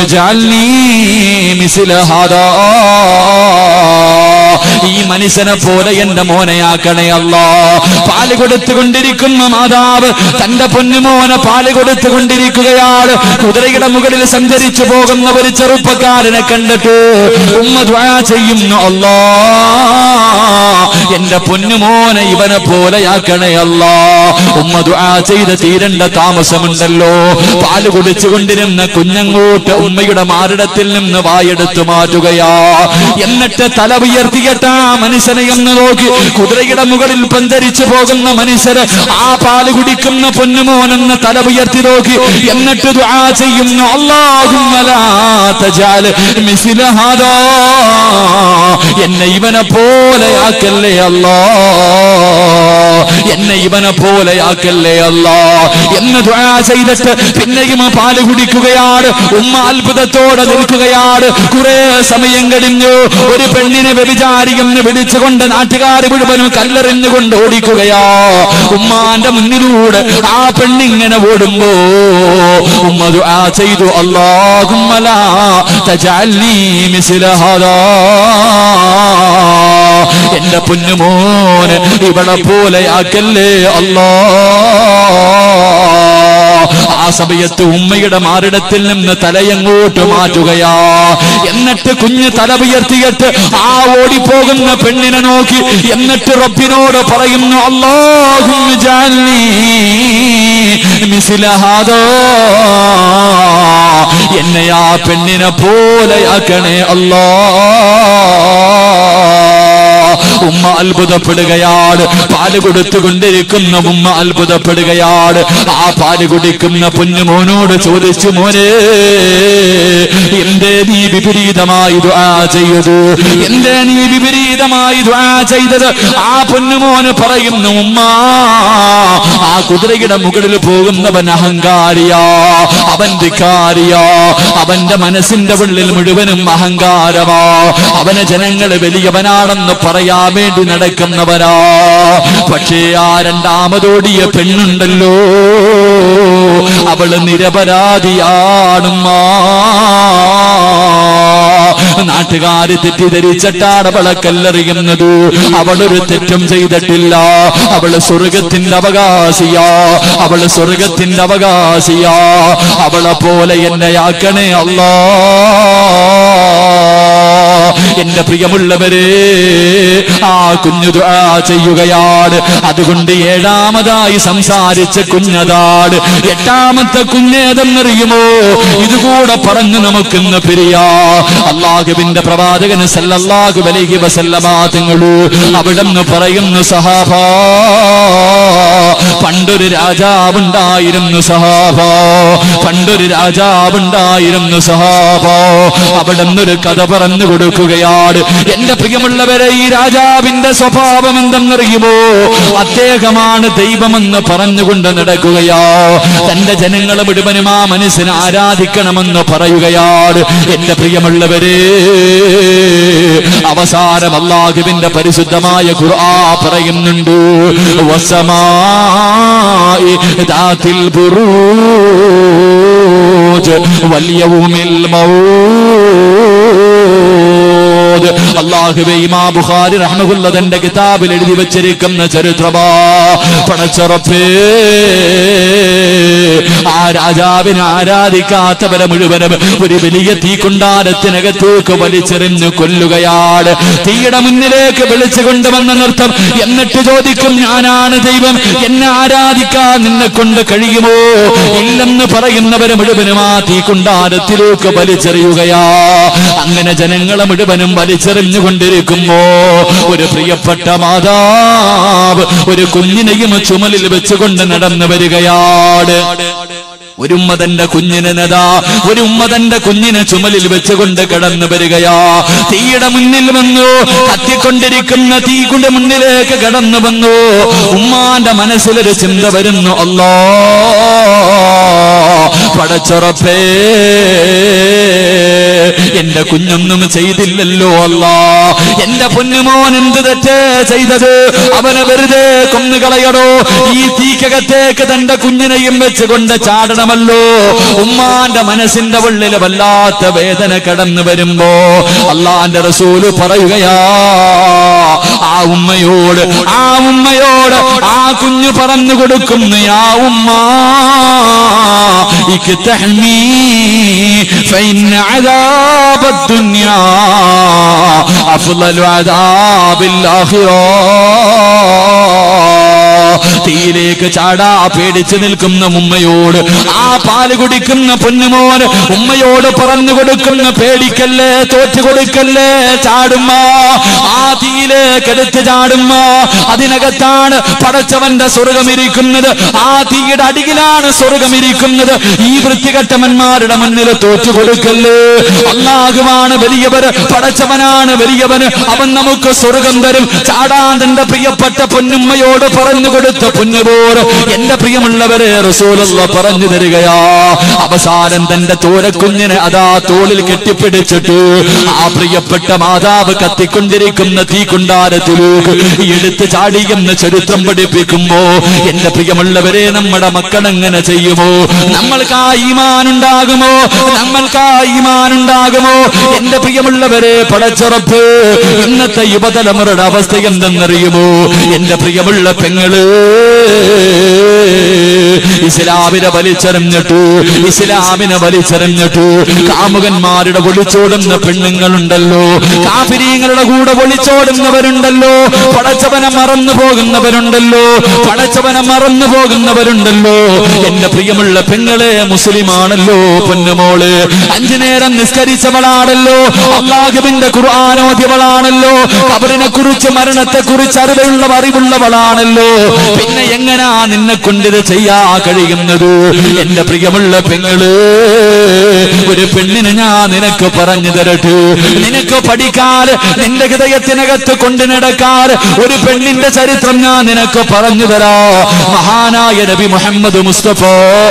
ഈ മനുഷ്യനെ പോലെ എന്റെ മോനെയാക്കണേ അല്ലാ പാല് കൊടുത്തുകൊണ്ടിരിക്കുന്ന മാതാവ് തന്റെ പൊന്നുമോനെ പാല് കൊടുത്തുകൊണ്ടിരിക്കുകയാണ് കുതിരയുടെ മുകളിൽ സഞ്ചരിച്ചു പോകുന്ന ഒരു ചെറുപ്പക്കാരനെ കണ്ടിട്ട് ഉമ്മ ദ്വാ ചെയ്യുന്നു അല്ലാ എന്റെ പൊന്നുമോനെ ഇവനെ പോലെയാക്കണേ അല്ലാ ഉമ്മ ദ്വാ ചെയ്ത് തീരണ്ട താമസമുണ്ടല്ലോ പാല് കുടിച്ചുകൊണ്ടിരുന്ന കുഞ്ഞങ്ങോട്ട് ഉമ്മയുടെ മാറിടത്തിൽ നിന്ന് വായെടുത്തു മാറ്റുകയാ എന്നിട്ട് തല ഉയർത്തിയിട്ട് ആ മനുഷ്യനെ ഒന്ന് നോക്കി കുതിരയുടെ മുകളിൽ പന്തരിച്ചു പോകുന്ന മനുഷ്യര് ആ പാല് കുടിക്കുന്ന പൊന്നുമോനെന്ന് തല ഉയർത്തി നോക്കി എന്നിട്ട് ദുആ ചെയ്യുന്നു അല്ലാഹുമ്മ ലാ തജാൽ മിസ്ല ഹാദാ എന്നെ ഇവനെ പോലെയാക്കല്ലേ അല്ലാ എന്നെ ഇവനെ പോലെയാക്കല്ലേ അല്ലാ എന്ന് ദുആ ചെയ്തിട്ട് പിന്നെയും ആ പാല് കുടിക്കുകയാണ് ഉമ്മ അത്ഭുതത്തോടെ നിൽക്കുകയാണ് കുറെ സമയം കഴിഞ്ഞു ഒരു പെണ്ണിനെ വ്യഭിചാരി എന്ന് വിളിച്ചുകൊണ്ട് നാട്ടുകാർ മുഴുവനും കല്ലെറിഞ്ഞുകൊണ്ട് ഓടിക്കുകയാ ഉമ്മാന്റെ മുന്നിലൂടെ ആ പെണ്ണിങ്ങനെ ഓടുമ്പോ ഉമ്മ ദുആ ചെയ്തു അല്ലാഹുമ്മ ലാ തജഅൽനി മിസ്ല ഹാദാ എന്റെ പൊന്നുമോന് ഇവളെ പോലെയാക്കല്ലേ അല്ലാ ആ സമയത്ത് ഉമ്മയുടെ മാറിടത്തിൽ നിന്ന് തലയങ്ങോട്ട് മാറ്റുകയാ എന്നിട്ട് കുഞ്ഞ് തല ഉയർത്തിയിട്ട് ആ ഓടിപ്പോകുന്ന പെണ്ണിനെ നോക്കി എന്നിട്ട് റബ്ബിനോട് പറയുന്നു അല്ലാഹും മിസിലഹാദോ എന്നെ ആ പെണ്ണിനെ പോലെയാക്കണേ അല്ലാ ഉമ്മ അത്ഭുതപ്പെടുകയാണ് പാല് കൊടുത്തുകൊണ്ടിരിക്കുന്ന ഉമ്മ അത്ഭുതപ്പെടുകയാണ് ആ പാല് കുടിക്കുന്ന പൊന്നുമോനോട് ചോദിച്ചു മോനെ എന്തേ നീ വിപരീതമായി ദുആ ചെയ്തത് എന്തേ നീ വിപരീതമായി ദുആ ചെയ്തത് ആ പൊന്നുമോന് പറയുന്നു ഉമ്മ ആ കുതിരയുടെ മുകളിൽ പോകുന്നവൻ അഹങ്കാരിയാ അവൻ ധിക്കാരിയാ അവന്റെ മനസ്സിന്റെ ഉള്ളിൽ മുഴുവനും അഹങ്കാരമാ അവനെ ജനങ്ങൾ വലിയവനാണെന്ന് പറയാൻ വേണ്ടി നടക്കുന്നവരാ പക്ഷേ ആ രണ്ടാമതോടിയ പെണ്ണുണ്ടല്ലോ അവള് നിരപരാധിയാണുമ്മാ നാട്ടുകാര് തെറ്റിദ്ധരിച്ചിട്ടാണ് അവളെ കല്ലെറിയുന്നത് അവളൊരു തെറ്റും ചെയ്തിട്ടില്ല അവള് സ്വർഗത്തിന്റെ അവകാശിയാ അവള് സ്വർഗത്തിന്റെ അവകാശിയാ അവളെ പോലെ എന്നെ ആക്കണേ അല്ലാ എന്റെ പ്രിയമുള്ളവരെ ആ കുഞ്ഞു ദുആ ചെയ്യുകയാണ് അതുകൊണ്ട് ഏഴാമതായി സംസാരിച്ച കുഞ്ഞതാണ് എട്ടാമത്തെ കുഞ്ഞേതെന്നറിയുമോ ഇതുകൂടെ പറഞ്ഞു നമുക്കിന്ന് പിരിയാ അള്ളാഹുവിന്റെ പ്രവാചകന് സല്ലല്ലാഹു അലൈഹി വസല്ലമ തങ്ങളു അവിടെ നിന്ന് പറയുന്നു സഹാബ പണ്ടൊരു രാജാവുണ്ടായിരുന്നു സഹാബ പണ്ടൊരു രാജാവുണ്ടായിരുന്നു സഹാബ അവിടെ നിന്നൊരു കഥ പറഞ്ഞു കൊടുക്കുകയാണ് എന്റെ പ്രിയമുള്ളവരെ ഈ രാജാവിന്റെ സ്വഭാവം എന്തെന്നറിയുമോ അദ്ദേഹമാണ് ദൈവമെന്ന് പറഞ്ഞുകൊണ്ട് നടക്കുകയാ തന്റെ ജനങ്ങളെ മുഴുവനും ആ മനസ്സിനെ ആരാധിക്കണമെന്ന് പറയുകയാണ് എന്റെ പ്രിയമുള്ളവരെ അവസാനം അള്ളാഹുവിന്റെ പരിശുദ്ധമായ ഖുർആ പറയുന്നുണ്ട് വസമായി ദാത്തിൽ ബുറൂജ് വല്യവുമിൽ മൗ അള്ളാഹുബെ ഇമാ ബുഖാരി റഹ്മഹുല്ല തന്റെ കിതാബിൽ എഴുതി വെച്ചിരിക്കുന്ന ചരിത്രമാ പടച്ചുറപ്പേ ആ രാജാവിനെ ആരാധിക്കാത്തവരെ മുഴുവനും ഒരു വലിയ തീക്കുണ്ടാരത്തിനകത്തേക്ക് വലിച്ചെറിഞ്ഞു കൊല്ലുകയാണ് തീയുടെ മുന്നിലേക്ക് വിളിച്ചു കൊണ്ടുവന്ന നൃത്തം എന്നിട്ട് ചോദിക്കും ഞാനാണ് ദൈവം എന്നെ ആരാധിക്കാൻ നിന്നെ കൊണ്ട് കഴിയുമോ ഇല്ലെന്ന് പറയുന്നവരെ മുഴുവനും ആ തീക്കുണ്ടാരത്തിലേക്ക് വലിച്ചെറിയുകയാ അങ്ങനെ ജനങ്ങളെ മുഴുവനും വലിച്ചെറിഞ്ഞുകൊണ്ടിരിക്കുമ്പോ ഒരു പ്രിയപ്പെട്ട മാതാവ് ഒരു കുഞ്ഞിനെയും ചുമലിൽ വെച്ചുകൊണ്ട് നടന്നു വരികയാണ് ഒരു ഉമ്മ തന്റെ കുഞ്ഞിനെ നദാ ഒരു ഉമ്മ തന്റെ കുഞ്ഞിനെ ചുമലിൽ വെച്ചുകൊണ്ട് കടന്നു വരികയാ തീയുടെ മുന്നിൽ വന്നു കത്തിക്കൊണ്ടിരിക്കുന്ന തീയുടെ മുന്നിലേക്ക് കടന്നു വന്നു ഉമ്മാന്റെ മനസ്സിലൊരു ചിന്ത വരുന്നു അല്ലോ പടച്ചുറപ്പേ എന്റെ കുഞ്ഞൊന്നും ചെയ്തില്ലല്ലോ അല്ല എന്റെ പൊന്നുമോൻ എന്ത് തെറ്റ് ചെയ്തത് അവനെ വെറുതെ കൊന്നുകളയടോ ഈ തീക്കകത്തേക്ക് തന്റെ കുഞ്ഞിനെയും വെച്ചുകൊണ്ട് ചാടണമല്ലോ ഉമ്മാന്റെ മനസ്സിന്റെ ഉള്ളിൽ വല്ലാത്ത വേദന കടന്നു വരുമ്പോ അള്ളാന്റെ റസൂല് പറയുകയാ ആ ഉമ്മയോട് ആ ഉമ്മയോട് ആ കുഞ്ഞു പറഞ്ഞു കൊടുക്കുന്നു ആ ഉമ്മ اكتحمي فإن عذاب الدنيا أفضل عذاب الآخرة തീയിലേക്ക് ചാടാ പേടിച്ചു നിൽക്കുന്ന ഉമ്മയോട് ആ പാല് കുടിക്കുന്ന പൊന്നുമോൻ ഉമ്മയോട് പറഞ്ഞു കൊടുക്കുന്ന പേടിക്കല്ലേ തോറ്റു കൊടുക്കല്ലേ ചാടുമ്മ ആ തീയിലേക്ക് എടുത്ത് ചാടുമ്മ അതിനകത്താണ് പടച്ചവന്റെ സ്വർഗമിരിക്കുന്നത് ആ തീയുടെ അടിയിലാണ് സ്വർഗമിരിക്കുന്നത് ഈ വൃത്തികെട്ടവന്മാരുടെ മുന്നിൽ തോറ്റു കൊടുക്കല്ലേ അള്ളാഹുവാണ് വലിയവര് പടച്ചവനാണ് വലിയവന് അവൻ നമുക്ക് സ്വർഗം തരും ചാടാൻ തന്റെ പ്രിയപ്പെട്ട പൊന്നുമ്മയോട് പറഞ്ഞു കൊടുത്ത പൊന്നുപോർ എന്റെ പ്രിയമുള്ളവരെ റസൂലുള്ള പറഞ്ഞു തരികയാ അവസാനം തന്റെ തോരക്കുഞ്ഞിനെ അതാ തോളിൽ കെട്ടിപ്പിടിച്ചിട്ട് ആ പ്രിയപ്പെട്ട മാതാവ് കത്തിക്കൊണ്ടിരിക്കുന്ന തീക്കുണ്ടാരത്തിലേക്ക് എടുത്ത് ചാടിയെന്ന് ചരിത്രം പഠിപ്പിക്കുമ്പോ എന്റെ പ്രിയമുള്ളവരെ നമ്മുടെ മക്കൾ എങ്ങനെ ചെയ്യുമോ നമ്മൾക്ക് ആ ഈമാൻ ഉണ്ടാകുമോ നമ്മൾക്ക് ആ ഈമാൻ ഉണ്ടാകുമോ എന്റെ പ്രിയമുള്ളവരെ പടച്ചുറപ്പ് ഇന്നത്തെ യുവതലമുറയുടെ അവസ്ഥ എന്തെന്നറിയുമോ എന്റെ പ്രിയമുള്ള പെങ്ങള് ഇസ്ലാമിനെ വലിച്ചെറിഞ്ഞിട്ടു ഇസ്ലാമിനെ വലിച്ചെറിഞ്ഞിട്ടു കാമുകന്മാരുടെ ഒളിച്ചോടുന്ന പെണ്ണുങ്ങളുണ്ടല്ലോ കാഫിരീങ്ങളുടെ കൂടെ ഒളിച്ചോടുന്നവരുണ്ടല്ലോ പടച്ചവനെ മറന്നു പോകുന്നവരുണ്ടല്ലോ പടച്ചവനെ മറന്നു പോകുന്നവരുണ്ടല്ലോ എന്റെ പ്രിയമുള്ള പെങ്ങളെ മുസ്ലിമാണല്ലോ പൊന്നുമോള് അഞ്ചു നേരം നിസ്കരിച്ചവളാണല്ലോ അള്ളാഹുവിന്റെ ഖുർആാനോദ്യവളാണല്ലോ അവരിനെ കുറിച്ച് മരണത്തെ കുറിച്ച് അറിവുള്ള അറിവുള്ളവളാണല്ലോ പിന്നെ എങ്ങനാ നിന്നെ കൊണ്ടിത് ചെയ്യാ കഴിയുന്നത് എന്റെ പ്രിയമുള്ള പെങ്ങള് ഒരു പെണ്ണിനെ ഞാൻ നിനക്ക് പറഞ്ഞു തരട്ടെ നിനക്ക് പഠിക്കാൻ നിന്റെ ഹൃദയത്തിനകത്ത് കൊണ്ടു നടക്കാൻ ഒരു പെണ്ണിന്റെ ചരിത്രം ഞാൻ നിനക്ക് പറഞ്ഞു തരാ മഹാനായ നബി മുഹമ്മദ് മുസ്തഫ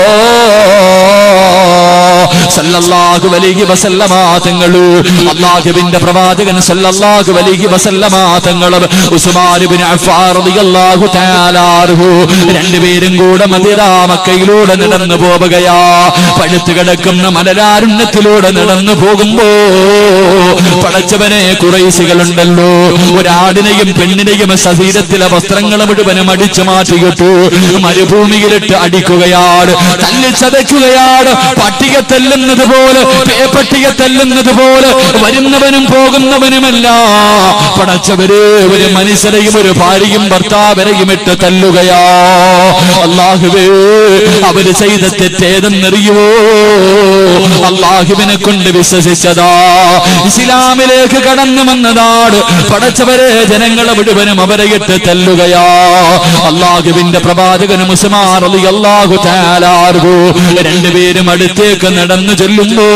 സല്ലല്ലാഹു അലൈഹി വസല്ലമ തങ്ങള് അല്ലാഹുവിന്റെ പ്രവാചകൻ സല്ലല്ലാഹു അലൈഹി വസല്ലമ തങ്ങളും ഉസ്മാൻ ഇബ്നു അഫ്ഫാൻ റളിയല്ലാഹു തആല അൻഹു രണ്ടുപേരും കൂടെ മദീന മക്കയിലൂടെ നടന്നു പോവുകയാ പഴുത്തു കിടക്കുന്ന മലരാരുണ്യത്തിലൂടെ നടന്നു പോകുമ്പോ പടച്ചവനെ കുറേശികളുണ്ടല്ലോ ഒരാടിനെയും പെണ്ണിനെയും ശരീരത്തിലെ വസ്ത്രങ്ങൾ മുഴുവനും അടിച്ചു മാറ്റിയിട്ടു മരുഭൂമിയിലിട്ട് അടിക്കുകയാണ് തല്ലി ചതയ്ക്കുകയാണ് പട്ടിക തല്ലുന്നത് പോലെ പേപ്പട്ടിക തല്ലുന്നത് പോലെ വരുന്നവനും പോകുന്നവനുമല്ല പടച്ചവര് ഒരു മനുഷ്യരെയും ഒരു ഭാര്യയും ഭർത്താവരെയും ഇട്ട് തല്ലുകയാ അള്ളാഹുവേ അവര് ചെയ്ത തെറ്റേതെന്നറിയുവോ അള്ളാഹുവിനെ കൊണ്ട് വിശ്വസിച്ചതാ ഇസ്ലാമിലേക്ക് കടന്നു വന്നതാണ് പടച്ചവരെ ജനങ്ങളെ മുഴുവനും അവരെ ഇട്ട് തല്ലുകയാ അള്ളാഹുവിന്റെ പ്രവാചകന് മുസ്മാർ അലി അള്ളാഹു താലാർഹു രണ്ടുപേരും അടുത്തേക്ക് നടന്നു ചെല്ലുമ്പോ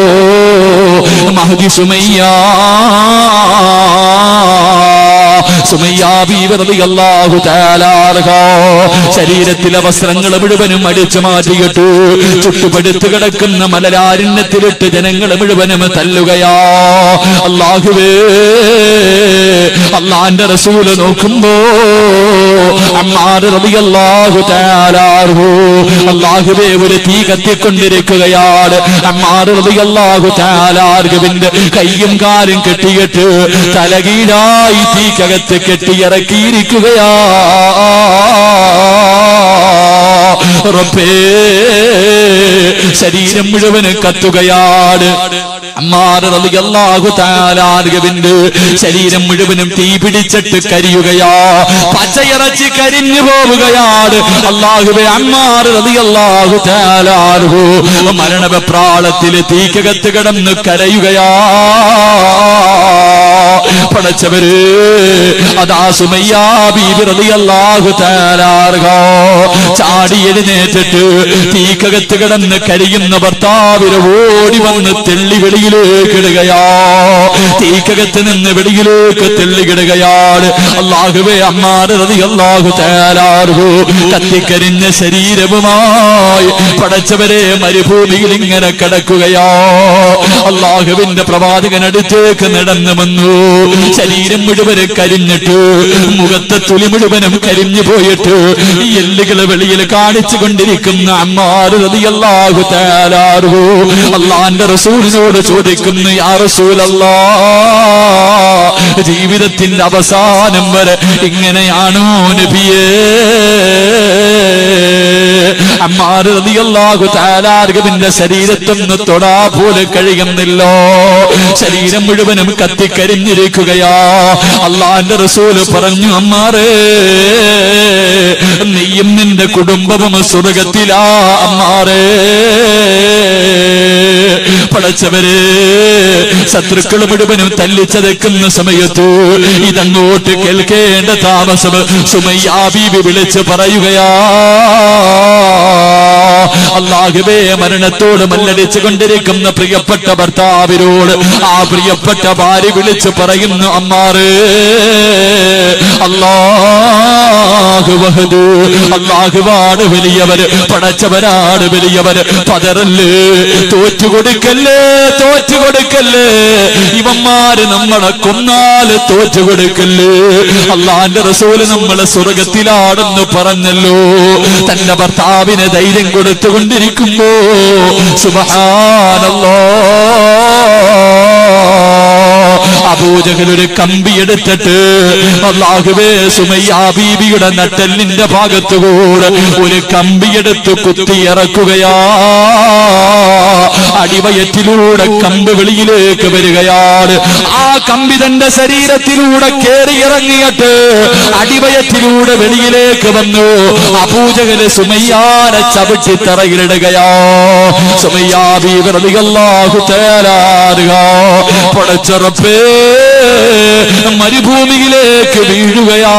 മഹദി സുമയ്യാ സുമയ്യാബിഅള്ളാഹു ശരീരത്തിലെ വസ്ത്രങ്ങൾ മുഴുവനും അടിച്ചു മാറ്റിയിട്ടു ചുട്ടുപടുത്ത് കിടക്കുന്ന മലരാരണ്യത്തിലിട്ട് ജനങ്ങൾ മുഴുവനും തല്ലുകയാ അള്ളാഹുവേ അള്ളാന്റെ റസൂല് നോക്കുമ്പോ അമ്മാർ റളിയല്ലാഹു തആല അൻഹു അല്ലാഹുവേ ഒരു തീ കത്തിക്കൊണ്ടിരിക്കുകയാണ് അമ്മാർ റളിയല്ലാഹു തആല അൻഹുവിന്റെ കയ്യും കാലും കെട്ടിയിട്ട് തലകീഴായി തീക്കകത്ത് കെട്ടിയിറക്കിയിരിക്കുകയാ റബ്ബേ ശരീരം മുഴുവനും കത്തുകയാണ് അമ്മാറ് റളിയല്ലാഹു തആല അൻഹുവിന്റെ ശരീരം മുഴുവനും തീ പിടിച്ചിട്ട് കരിയുകയാ പച്ചയിറച്ചി കരിഞ്ഞു പോവുകയാണ് അള്ളാഹുവെ അമ്മാറ് റളിയല്ലാഹു തആല അൻഹു മരണവെപ്രാളത്തിൽ തീക്കകത്ത് കിടന്ന് കരയുകയാ പടച്ചവര് അതാ സുമയ്യാ ബീബി റളിയല്ലാഹു തആല അൻഹ ചാടി എഴുന്നേറ്റിട്ട് തീക്കകത്ത് കിടന്ന് കരിയുന്ന ഭർത്താവിന് ഓടി വന്ന് തെള്ളി വെളിയിലേക്ക് ഇടുകയാ തീക്കകത്ത് നിന്ന് വെളിയിലേക്ക് തെള്ളികിടുകയാണ് അള്ളാഹുവേ അമ്മാറ് റളിയല്ലാഹു തആല അൻഹു കത്തിക്കരിഞ്ഞ ശരീരവുമായി പടച്ചവരെ മരുഭൂമിയിൽ ഇങ്ങനെ കിടക്കുകയാ അള്ളാഹുവിന്റെ പ്രവാചകൻ അടുത്തേക്ക് നടന്നു വന്നു ശരീരം മുഴുവനും കരിഞ്ഞിട്ട് മുഖത്തെ തുളി മുഴുവനും കരിഞ്ഞു പോയിട്ട് ഈ എല്ലുകൾ വെളിയിൽ കാണിച്ചു കൊണ്ടിരിക്കുന്ന അമ്മാറ് റളിയല്ലാഹു തആല അൻഹു അള്ളാന്റെ റസൂലിനോട് ചോദിക്കുന്നു യാ റസൂലല്ലാ ജീവിതത്തിന്റെ അവസാനം വരെ ഇങ്ങനെയാണോ നബിയേ അമ്മാറ് റളിയല്ലാഹു തആല അൻഹുവിന്റെ ശരീരത്തൊന്ന് തൊടാ പോലെ കഴിയുന്നില്ലോ ശരീരം മുഴുവനും കത്തിക്കരിഞ്ഞിരിക്കുകയാ അള്ളാന്റെ റസൂല് പറഞ്ഞു അമ്മാറേ നീയും നിന്റെ കുടുംബവും സ്വർഗത്തിലാ അമ്മാറേ പടച്ചവരെ ശത്രുക്കൾ മുഴുവനും തല്ലിച്ചതക്കുന്ന സമയത്ത് ഇതങ്ങോട്ട് കേൾക്കേണ്ട താമസം സുമയ്യാബീബി വിളിച്ച് പറയുകയാ അള്ളാഹുബേ മരണത്തോട് മല്ലടിച്ചു കൊണ്ടിരിക്കുന്ന പ്രിയപ്പെട്ട ഭർത്താവിനോട് ആ പ്രിയപ്പെട്ട ഭാര്യ വിളിച്ച് പറയുന്നു അമ്മാറ് അള്ളാഹു വഹദ് അള്ളാഹുവാണ് വലിയവര് പടച്ചവരാണ് വലിയവര് പതറല്ലേ തോറ്റു കൊടുക്കല്ലേ തോറ്റു കൊടുക്കല്ലേ ഇവന്മാര് നമ്മളെ കൊന്നാല് തോറ്റു കൊടുക്കല്ലേ അള്ളാന്റെ റസൂല് നമ്മളെ സ്വർഗത്തിലാണെന്ന് പറഞ്ഞല്ലോ തന്റെ ഭർത്താവിന് ധൈര്യം കൊടുത്തുകൊണ്ടിരിക്കുമ്പോ സുബഹാനല്ലോ അബൂജഹൽ ഒരു കമ്പി എടുത്തിട്ട് അള്ളാഹുവേ സുമയ്യാ ബീബിയുടെ നട്ടെല്ലിന്റെ ഭാഗത്തുകൂടെ ഒരു കമ്പിയെടുത്ത് കുത്തിയിറക്കുകയാ അടിവയറ്റിലൂടെ കമ്പ് വെളിയിലേക്ക് വരികയാണ് ആ കമ്പി തന്റെ ശരീരത്തിലൂടെ കേറിയിറങ്ങിയിട്ട് അടിവയറ്റിലൂടെ വെളിയിലേക്ക് വന്നു അപൂജകന് സുമയ്യാനെ ചവിട്ടി തറയിലിടുകയോ സുമയ്യാ ബീവറിയാഹു തേരാറുക പടച്ചുറപ്പേ മരുഭൂമിയിലേക്ക് വീഴുകയാ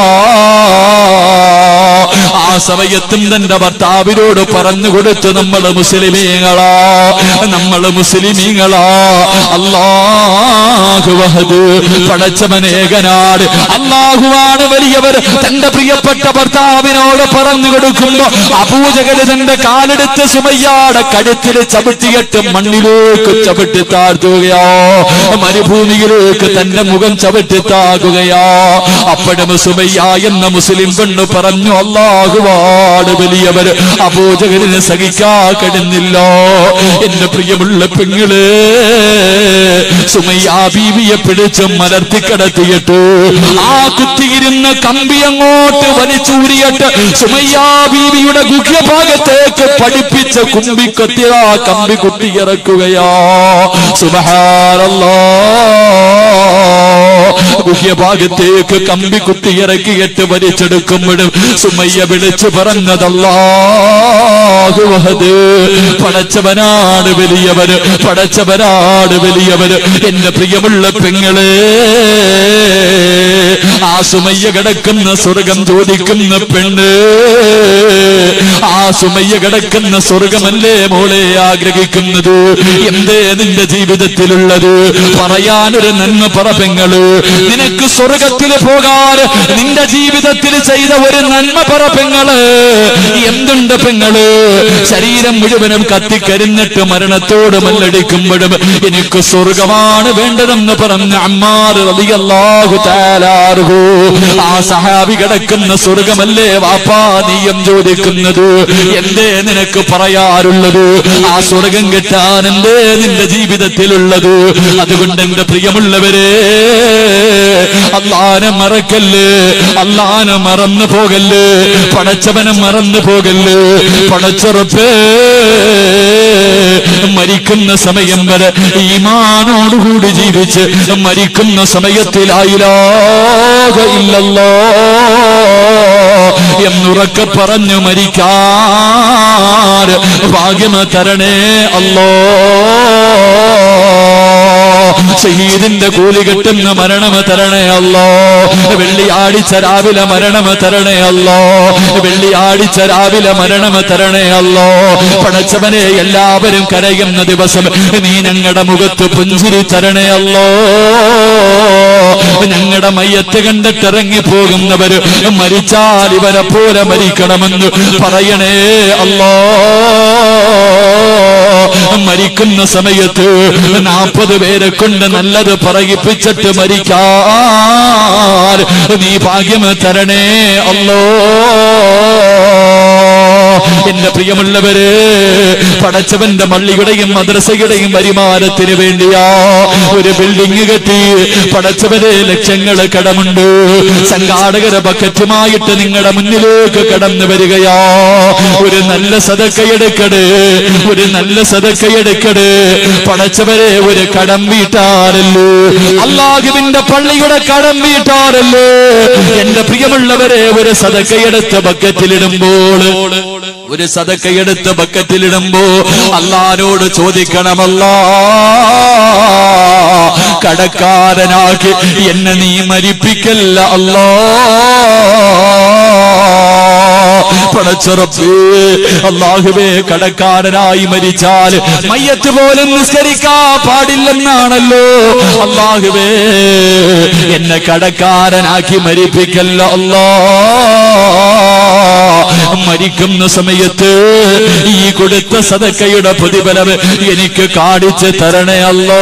ആ സമയത്തും തന്റെ ഭർത്താവിനോട് പറഞ്ഞു കൊടുത്തു നമ്മള് മുസ്ലിമീങ്ങളാ നമ്മള് മുസ്ലിമീങ്ങളാ അല്ലാഹു വഹദ് പടച്ചവനേകനാട് അള്ളാഹുവാണ് വലിയവർ തന്റെ പ്രിയപ്പെട്ട ഭർത്താവിനോട് പറഞ്ഞു കൊടുക്കുമ്പോ അപൂജകര് തന്റെ കാലെടുത്ത് സുമയ്യാടെ കഴുത്തിൽ ചവിട്ടിയിട്ട് മണ്ണിലേക്ക് ചവിട്ടി താഴ്ത്തുകയോ മരുഭൂമിയിലേക്ക് തന്റെ മുഖം ചവിട്ടി താകുകയോ അപ്പോഴും സുമയ്യ എന്ന മുസ്ലിം പെണ്ണ് പറഞ്ഞു അള്ളാഹുവാട് വലിയവർ അപൂജകരിന് സഹിക്കാ കിടന്നില്ലോ എന്റെ പ്രിയമുള്ള പെങ്ങള് സുമയ്യ ബീവിയെ പിടിച്ച് മലർത്തി കിടത്തിയിട്ട് ആ കുത്തിയിരുന്ന കമ്പി അങ്ങോട്ട് വലിച്ചൂരിയിട്ട് സുമയ്യ ബീവിയുടെ ഗുഹ്യഭാഗത്തേക്ക് പഠിപ്പിച്ച കുമ്പി കൊത്തി ആ കമ്പി കുത്തിയിറക്കുകയോ സുബഹാരല്ലോ ഗുഹ്യഭാഗത്തേക്ക് കമ്പി കുത്തിയിറക്കിയിട്ട് വലിച്ചെടുക്കുമ്പോഴും സുമയ്യ വിളിച്ചു പറഞ്ഞതല്ലാഹുവഹത് പടച്ചവനാണ് വലിയവര് പടച്ചവനാണ് വലിയവര് എന്റെ പ്രിയമുള്ള പെങ്ങളെ ആ സുമയ്യ കിടക്കുന്ന സ്വർഗം ചോദിക്കുന്ന പെണ്ണ് ആ സുമയ്യ കിടക്കുന്ന സ്വർഗമല്ലേ മോളെ ആഗ്രഹിക്കുന്നത് എന്തേ നിന്റെ ജീവിതത്തിലുള്ളത് പറയാനൊരു നന്മ പറ പെങ്ങള് നിനക്ക് സ്വർഗത്തിൽ പോകാൻ നിന്റെ ജീവിതത്തിൽ ചെയ്ത ഒരു നന്മ പറ പെങ്ങള് എന്തുണ്ട് പെങ്ങള് ശരീരം മുഴുവനും കത്തിക്കരിഞ്ഞിട്ട് മരണത്തോട് മല്ലടിക്കുമ്പോഴും എനിക്ക് സ്വർഗമാണ് വേണ്ടതെന്ന് പറഞ്ഞ അമ്മാർ റളിയല്ലാഹു തആലാഹു അൻഹു ആ സഹാബി കിടക്കുന്ന സ്വർഗമല്ലേ വാപ്പാ നീയം ചോദിക്കുന്നത് എന്തേ നിനക്ക് പറയാറുള്ളത് ആ സ്വർഗം കിട്ടാൻ എന്തേ നിന്റെ ജീവിതത്തിലുള്ളത് അതുകൊണ്ട് എന്റെ പ്രിയമുള്ളവരെ അള്ളാനെ മറക്കല്ല് അള്ളാനെ മറന്നു പോകല്ല് പടച്ചവനെ മറന്നു പോകല്ല് പടച്ചുറപ്പേ മരിക്കുന്ന സമയം വരെ ഈമാനോടുകൂടി ജീവിച്ച് മരിക്കുന്ന സമയത്തിലായില്ലാക ഇല്ലല്ലോ എന്നുറക്കെ പറഞ്ഞു മരിക്കാൻ ഭാഗ്യമ തരണേ അല്ലോ ഷഹീദിന്റെ കൂലി കെട്ടുന്ന മരണമ തരണേ അല്ലോ വെള്ളിയാഴ്ച രാവിലെ മരണമ തരണേ അല്ലോ വെള്ളിയാഴ്ച രാവിലെ മരണമ തരണേ അല്ലോ പടച്ചവനെ എല്ലാവരും കരയുന്ന ദിവസം നീ ഞങ്ങളുടെ മുഖത്ത് പുഞ്ചിരി തരണേ അല്ലോ ഞങ്ങളുടെ മയ്യത്ത് കണ്ടിട്ട് ഇറങ്ങി പോകുന്നവര് മരിച്ചാൽ ഇവരെ പോലെ മരിക്കണമെന്ന് പറയണേ അല്ലോ മരിക്കുന്ന സമയത്ത് നാൽപ്പത് പേരെ കൊണ്ട് നല്ലത് പറയിപ്പിച്ചിട്ട് മരിക്കാൻ നീ ഭാഗ്യം തരണേ അല്ലോ എന്റെ പ്രിയമുള്ളവര് പടച്ചവന്റെ മള്ളിയുടെയും മദ്രസയുടെയും വരുമാനത്തിന് വേണ്ടിയാ ഒരു ബിൽഡിംഗ് കെട്ടി പടച്ചവരെ ലക്ഷങ്ങള് കടമുണ്ട് സംഘാടകര ബക്കറ്റുമായിട്ട് നിങ്ങളുടെ മുന്നിലേക്ക് കടന്നു വരികയാ ഒരു നല്ല സതക്കയെടുക്കട് ഒരു നല്ല സതക്കയെടുക്കട് പടച്ചവരെ ഒരു കടം വീട്ടാറല്ലോ അള്ളാഹുവിന്റെ പള്ളിയുടെ കടം വീട്ടാറല്ലോ എന്റെ പ്രിയമുള്ളവരെ ഒരു സതക്കയെടുത്ത ബക്കറ്റിലിടുമ്പോൾ ഒരു സതക്കയെടുത്ത് ബക്കറ്റിലിടുമ്പോ അള്ളാരോട് ചോദിക്കണമല്ല കടക്കാരനാക്കി എന്നെ നീ മരിപ്പിക്കല്ല അല്ലോ പടച്ചുറപ്പ് അള്ളാഹുവേ കടക്കാരനായി മരിച്ചാൽ മയ്യത്ത് പോലും നിസ്കരിക്കാൻ പാടില്ലെന്നാണല്ലോ അള്ളാഹുവേ എന്നെ കടക്കാരനാക്കി മരിപ്പിക്കല്ല അല്ലോ മരിക്കുന്ന സമയത്ത് ഈ കൊടുത്ത സദക്കയുടെ പ്രതിഫലം എനിക്ക് കാണിച്ച് തരണേ അല്ലോ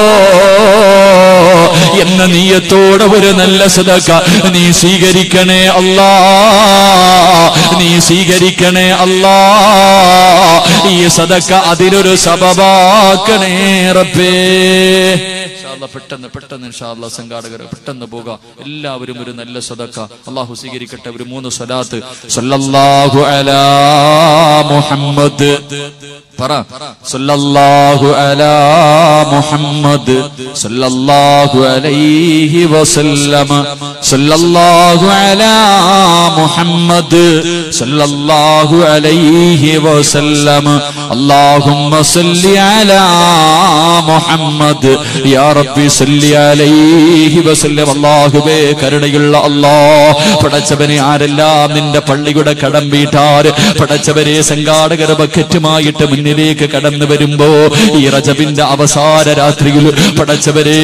എന്ന നീയത്തോടെ ഒരു നല്ല സദക്ക നീ സ്വീകരിക്കണേ അല്ലാ നീ സ്വീകരിക്കണേ അല്ലാ ഈ സദക്ക അതിനൊരു സബബാക്കണേ റബ്ബേ ഇൻഷാ അല്ലാ പെട്ടെന്ന് പെട്ടെന്ന് ഇൻഷാല്ല സംഘാടകർ പെട്ടെന്ന് പോകാം എല്ലാവരും ഒരു നല്ല സദക്ക അള്ളാഹു സ്വീകരിക്കട്ടെ ഒരു മൂന്ന് സ്വലാത്ത് സല്ലല്ലാഹു അലാ മുഹമ്മദ് പറ സല്ലല്ലാഹു അലാ മുഹമ്മദ് സല്ലല്ലാഹു അലൈഹി വസല്ലമ സല്ലല്ലാഹു അലാ മുഹമ്മദ് സല്ലല്ലാഹു അലൈഹി വസല്ലമ അല്ലാഹുമ്മ സല്ലി അലാ മുഹമ്മദ് യാ റബ്ബി സല്ലി അലൈഹി വസല്ലം അല്ലാഹുവേ കരുണയുള്ള അല്ലാഹ് പടച്ചവനെ ആരെല്ലാം നിന്റെ പള്ളിയുടെ കടം വീട്ടാർ പടച്ചവരെ സംഘാടകർ ബക്കറ്റുമായിട്ട് മുന്നിലേക്ക് കടന്നു വരുമ്പോ ഈ റജബിന്റെ അവസാന രാത്രിയിൽ പടച്ചവരെ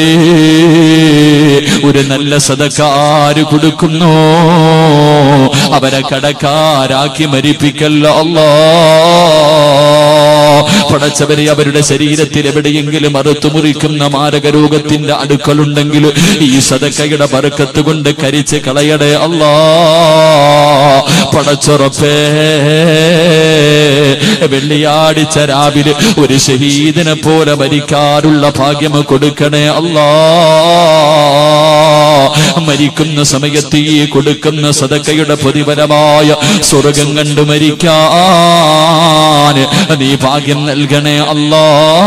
ഒരു നല്ല സദക്കാര് കൊടുക്കുന്നു അവരെ കടക്കാരാക്കി മരിപ്പിക്കല്ലോ അല്ലാ പടച്ചവരെ അവരുടെ ശരീരത്തിൽ എവിടെയെങ്കിലും അറുത്തു മുറിക്കുന്ന മാരക രോഗത്തിന്റെ അടുക്കലുണ്ടെങ്കിൽ ഈ സദക്കയുടെ ബർക്കത്ത് കൊണ്ട് കരിച്ച് കളയടേ അല്ലാ പടച്ചുറപ്പേ വെള്ളിയാടിച്ച രാവിലെ ഒരു ഷഹീദിനെ പോലെ മരിക്കാറുള്ള ഭാഗ്യം കൊടുക്കണേ അല്ലാ മരിക്കുന്ന സമയത്ത് ഈ കൊടുക്കുന്ന സദക്കയുടെ പ്രതിഫലമായ സ്വർഗം കണ്ടു മരിക്കാൻ നീ ഭാഗ്യം നൽകണേ അല്ലാ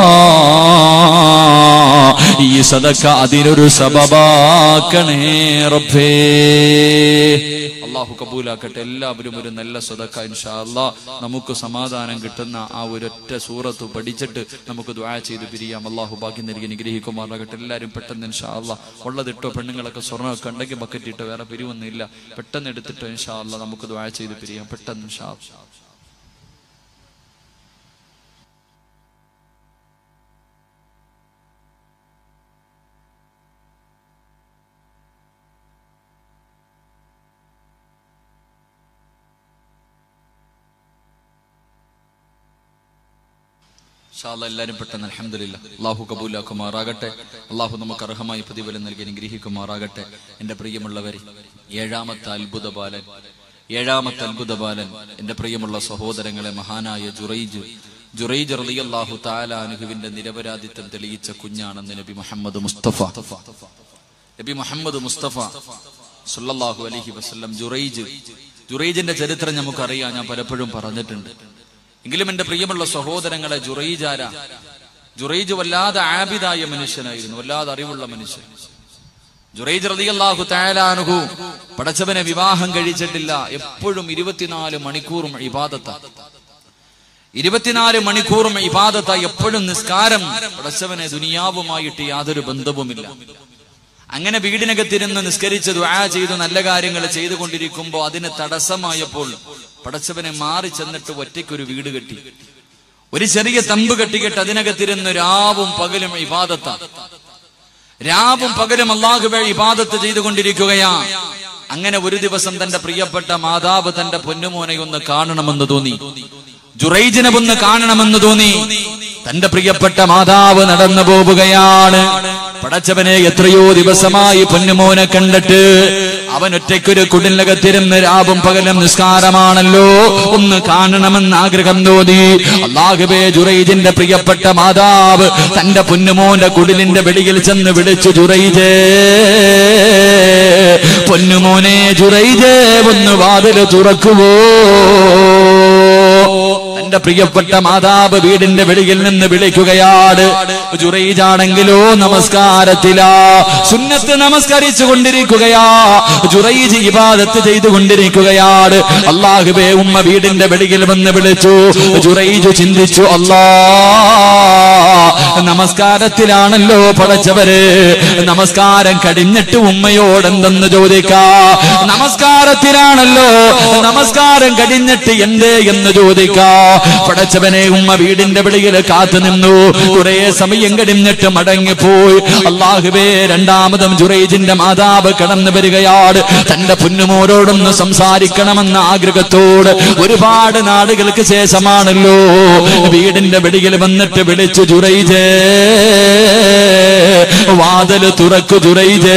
ഈ സദക്ക അതിനൊരു സബബാക്കണേ റബ്ബേ അള്ളാഹു കബൂലാക്കട്ടെ എല്ലാവരും ഒരു നല്ല സദക്ക ഇൻഷാ അല്ലാ നമുക്ക് സമാധാനം കിട്ടുന്ന ആ ഒരൊറ്റ സൂറത്ത് പഠിച്ചിട്ട് നമുക്ക് ദ്വാ ചെയ്ത് പിരിയാം അള്ളാഹു ഭാഗ്യം നൽകി അനുഗ്രഹിക്കുമാറാകട്ടെ എല്ലാവരും പെട്ടെന്ന് ഇൻഷാ അല്ലാ ഉള്ളതിട്ടോ പെണ്ണുങ്ങളൊക്കെ സ്വർണ്ണമൊക്കെ ഉണ്ടെങ്കിൽ ബക്കറ്റ് ഇട്ടോ വേറെ പിരിവൊന്നുമില്ല പെട്ടെന്ന് എടുത്തിട്ടോ ഇൻഷാ അല്ലാ നമുക്ക് ദ്വാ ചെയ്ത് പിരിയാം പെട്ടെന്ന് ഇൻഷാ അല്ലാ. ഇൻഷാല്ല എല്ലാവരും പെട്ടെന്ന് അലഹമില്ല അള്ളാഹു കബൂലാക്കുമാറാകട്ടെ അള്ളാഹു നമുക്ക് അർഹമായി പ്രതിഫലം നൽകി അനുഗ്രഹിക്കുമാറാകട്ടെ എന്റെ പ്രിയമുള്ളവരെ ഏഴാമത്തെ അത്ഭുത ബാലൻ ഏഴാമത്തെ അത്ഭുത ബാലൻ എന്റെ പ്രിയമുള്ള സഹോദരങ്ങളെ മഹാനായ ജുറൈജ് ജുറൈജ് റളിയല്ലാഹു തആല അനുഹുവിന്റെ നിരപരാധിത്വം തെളിയിച്ച കുഞ്ഞാണെന്ന് നബി മുഹമ്മദ് മുസ്തഫ നബി മുഹമ്മദ് മുസ്തഫ സുല്ലല്ലാഹു അലൈഹി വസല്ലം ജുറൈജ് ജുറൈജിന്റെ ചരിത്രം നമുക്കറിയാം ഞാൻ പലപ്പോഴും പറഞ്ഞിട്ടുണ്ട് എങ്കിലും എന്റെ പ്രിയമുള്ള സഹോദരങ്ങളെ ജുറൈജാര ജുറൈജ് വല്ലാതെ ആബിദായ മനുഷ്യനായിരുന്നു വല്ലാതെ അറിവുള്ള മനുഷ്യൻ ജുറൈജ് റളിയല്ലാഹു തആല അൻഹു പടച്ചവനെ വിവാഹം കഴിച്ചിട്ടില്ല എപ്പോഴും ഇരുപത്തിനാല് മണിക്കൂറും ഇബാദത്താ ഇരുപത്തിനാല് മണിക്കൂറും ഇബാദത്ത എപ്പോഴും നിസ്കാരം പടച്ചവനെ ദുനിയാവുമായിട്ട് യാതൊരു ബന്ധവുമില്ല അങ്ങനെ വീടിനകത്തിരുന്ന് നിസ്കരിച്ച് ദുആ ചെയ്ത് നല്ല കാര്യങ്ങൾ ചെയ്തുകൊണ്ടിരിക്കുമ്പോൾ അതിന് തടസ്സമായപ്പോൾ പടച്ചവനെ മാറി ചെന്നിട്ട് ഒറ്റയ്ക്കൊരു വീട് കെട്ടി ഒരു ചെറിയ തമ്പ് കെട്ടിക്കെട്ട് അതിനകത്തിരുന്ന് രാവും പകലും ഇബാദത്ത രാവും പകലും അള്ളാഹുവെ ഇബാദത്ത് ചെയ്തുകൊണ്ടിരിക്കുകയാ അങ്ങനെ ഒരു ദിവസം തന്റെ പ്രിയപ്പെട്ട മാതാവ് തന്റെ പൊന്നുമോനെ ഒന്ന് കാണണമെന്ന് തോന്നി ജുറൈജിനെ ഒന്ന് കാണണമെന്ന് തോന്നി തന്റെ പ്രിയപ്പെട്ട മാതാവ് നടന്നു പോവുകയാണ് പടച്ചവനെ എത്രയോ ദിവസമായി പൊന്നുമോനെ കണ്ടിട്ട് അവൻ ഒറ്റയ്ക്കൊരു കുടിലകത്തിരുന്ന് രാവും പകലും നിസ്കാരമാണല്ലോ ഒന്ന് കാണണമെന്ന് ആഗ്രഹം തോന്നി അള്ളാഹുബേ ജുറൈജിന്റെ പ്രിയപ്പെട്ട മാതാവ് തന്റെ പൊന്നുമോന്റെ കുടിലിന്റെ വെളിയിൽ ചെന്ന് വിളിച്ചു ജുറൈജേ പൊന്നുമോനെ ജുറൈജേ ഒന്ന് വാതില് തുറക്കുവോ തന്റെ പ്രിയപ്പെട്ട മാതാവ് വീടിന്റെ വെളിയിൽ നിന്ന് വിളിക്കുകയാണ് ജുറൈജാണെങ്കിലോ നമസ്കാരത്തിലാ സുന്നത്ത് നമസ്കരിച്ചു കൊണ്ടിരിക്കുകയാ ജുറൈജ് ഇബാദത്ത് ചെയ്തുകൊണ്ടിരിക്കുകയാണ് അള്ളാഹുബേ ഉമ്മ വീടിന്റെ വെളിയിൽ വന്ന് വിളിച്ചു ജുറൈജ് ചിന്തിച്ചു അല്ലാ നമസ്കാരത്തിലാണല്ലോ പടച്ചവര് നമസ്കാരം കഴിഞ്ഞിട്ട് ഉമ്മയോട് എന്തെന്ന് ചോദിക്കാ നമസ്കാരത്തിലാണല്ലോ നമസ്കാരം കഴിഞ്ഞിട്ട് എന്തേ എന്ന് ചോദിക്കാ പടച്ചവനെ ഉമ്മ വീടിന്റെ വെളിയിൽ കാത്തു നിന്നു കുറെ സമയം കഴിഞ്ഞിട്ട് മടങ്ങിപ്പോയി അള്ളാഹുവേ രണ്ടാമതും ജുറൈജിന്റെ മാതാവ് കടന്നു വരികയാണ് തന്റെ പൊന്നുമോരോടൊന്ന് സംസാരിക്കണമെന്ന ആഗ്രഹത്തോട് ഒരുപാട് നാടുകൾക്ക് ശേഷമാണല്ലോ വീടിന്റെ വെളിയിൽ വന്നിട്ട് വിളിച്ചു ജുറൈജേ വാതില് തുറക്കു ജുറൈജേ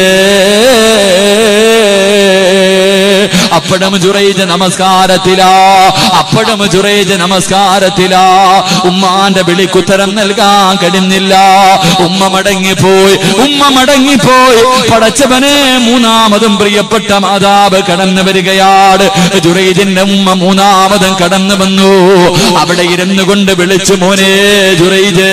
അപ്പഴും ജുറൈജ് നമസ്കാരത്തിലാ അപ്പഴും ജുറൈജ് നമസ്കാരത്തിലാ ഉമ്മാന്റെ വിളിക്കുത്തരം നൽകാൻ കഴിഞ്ഞില്ല ഉമ്മ മടങ്ങിപ്പോയി ഉമ്മ മടങ്ങിപ്പോയി പടച്ചവനെ മൂന്നാമതും പ്രിയപ്പെട്ട മാതാവ് കടന്നു വരികയാണ് ജുറൈജിന്റെ ഉമ്മ മൂന്നാമതും കടന്നു വന്നു അവിടെ ഇരുന്നു കൊണ്ട് വിളിച്ചു മോനെ ജുറൈജേ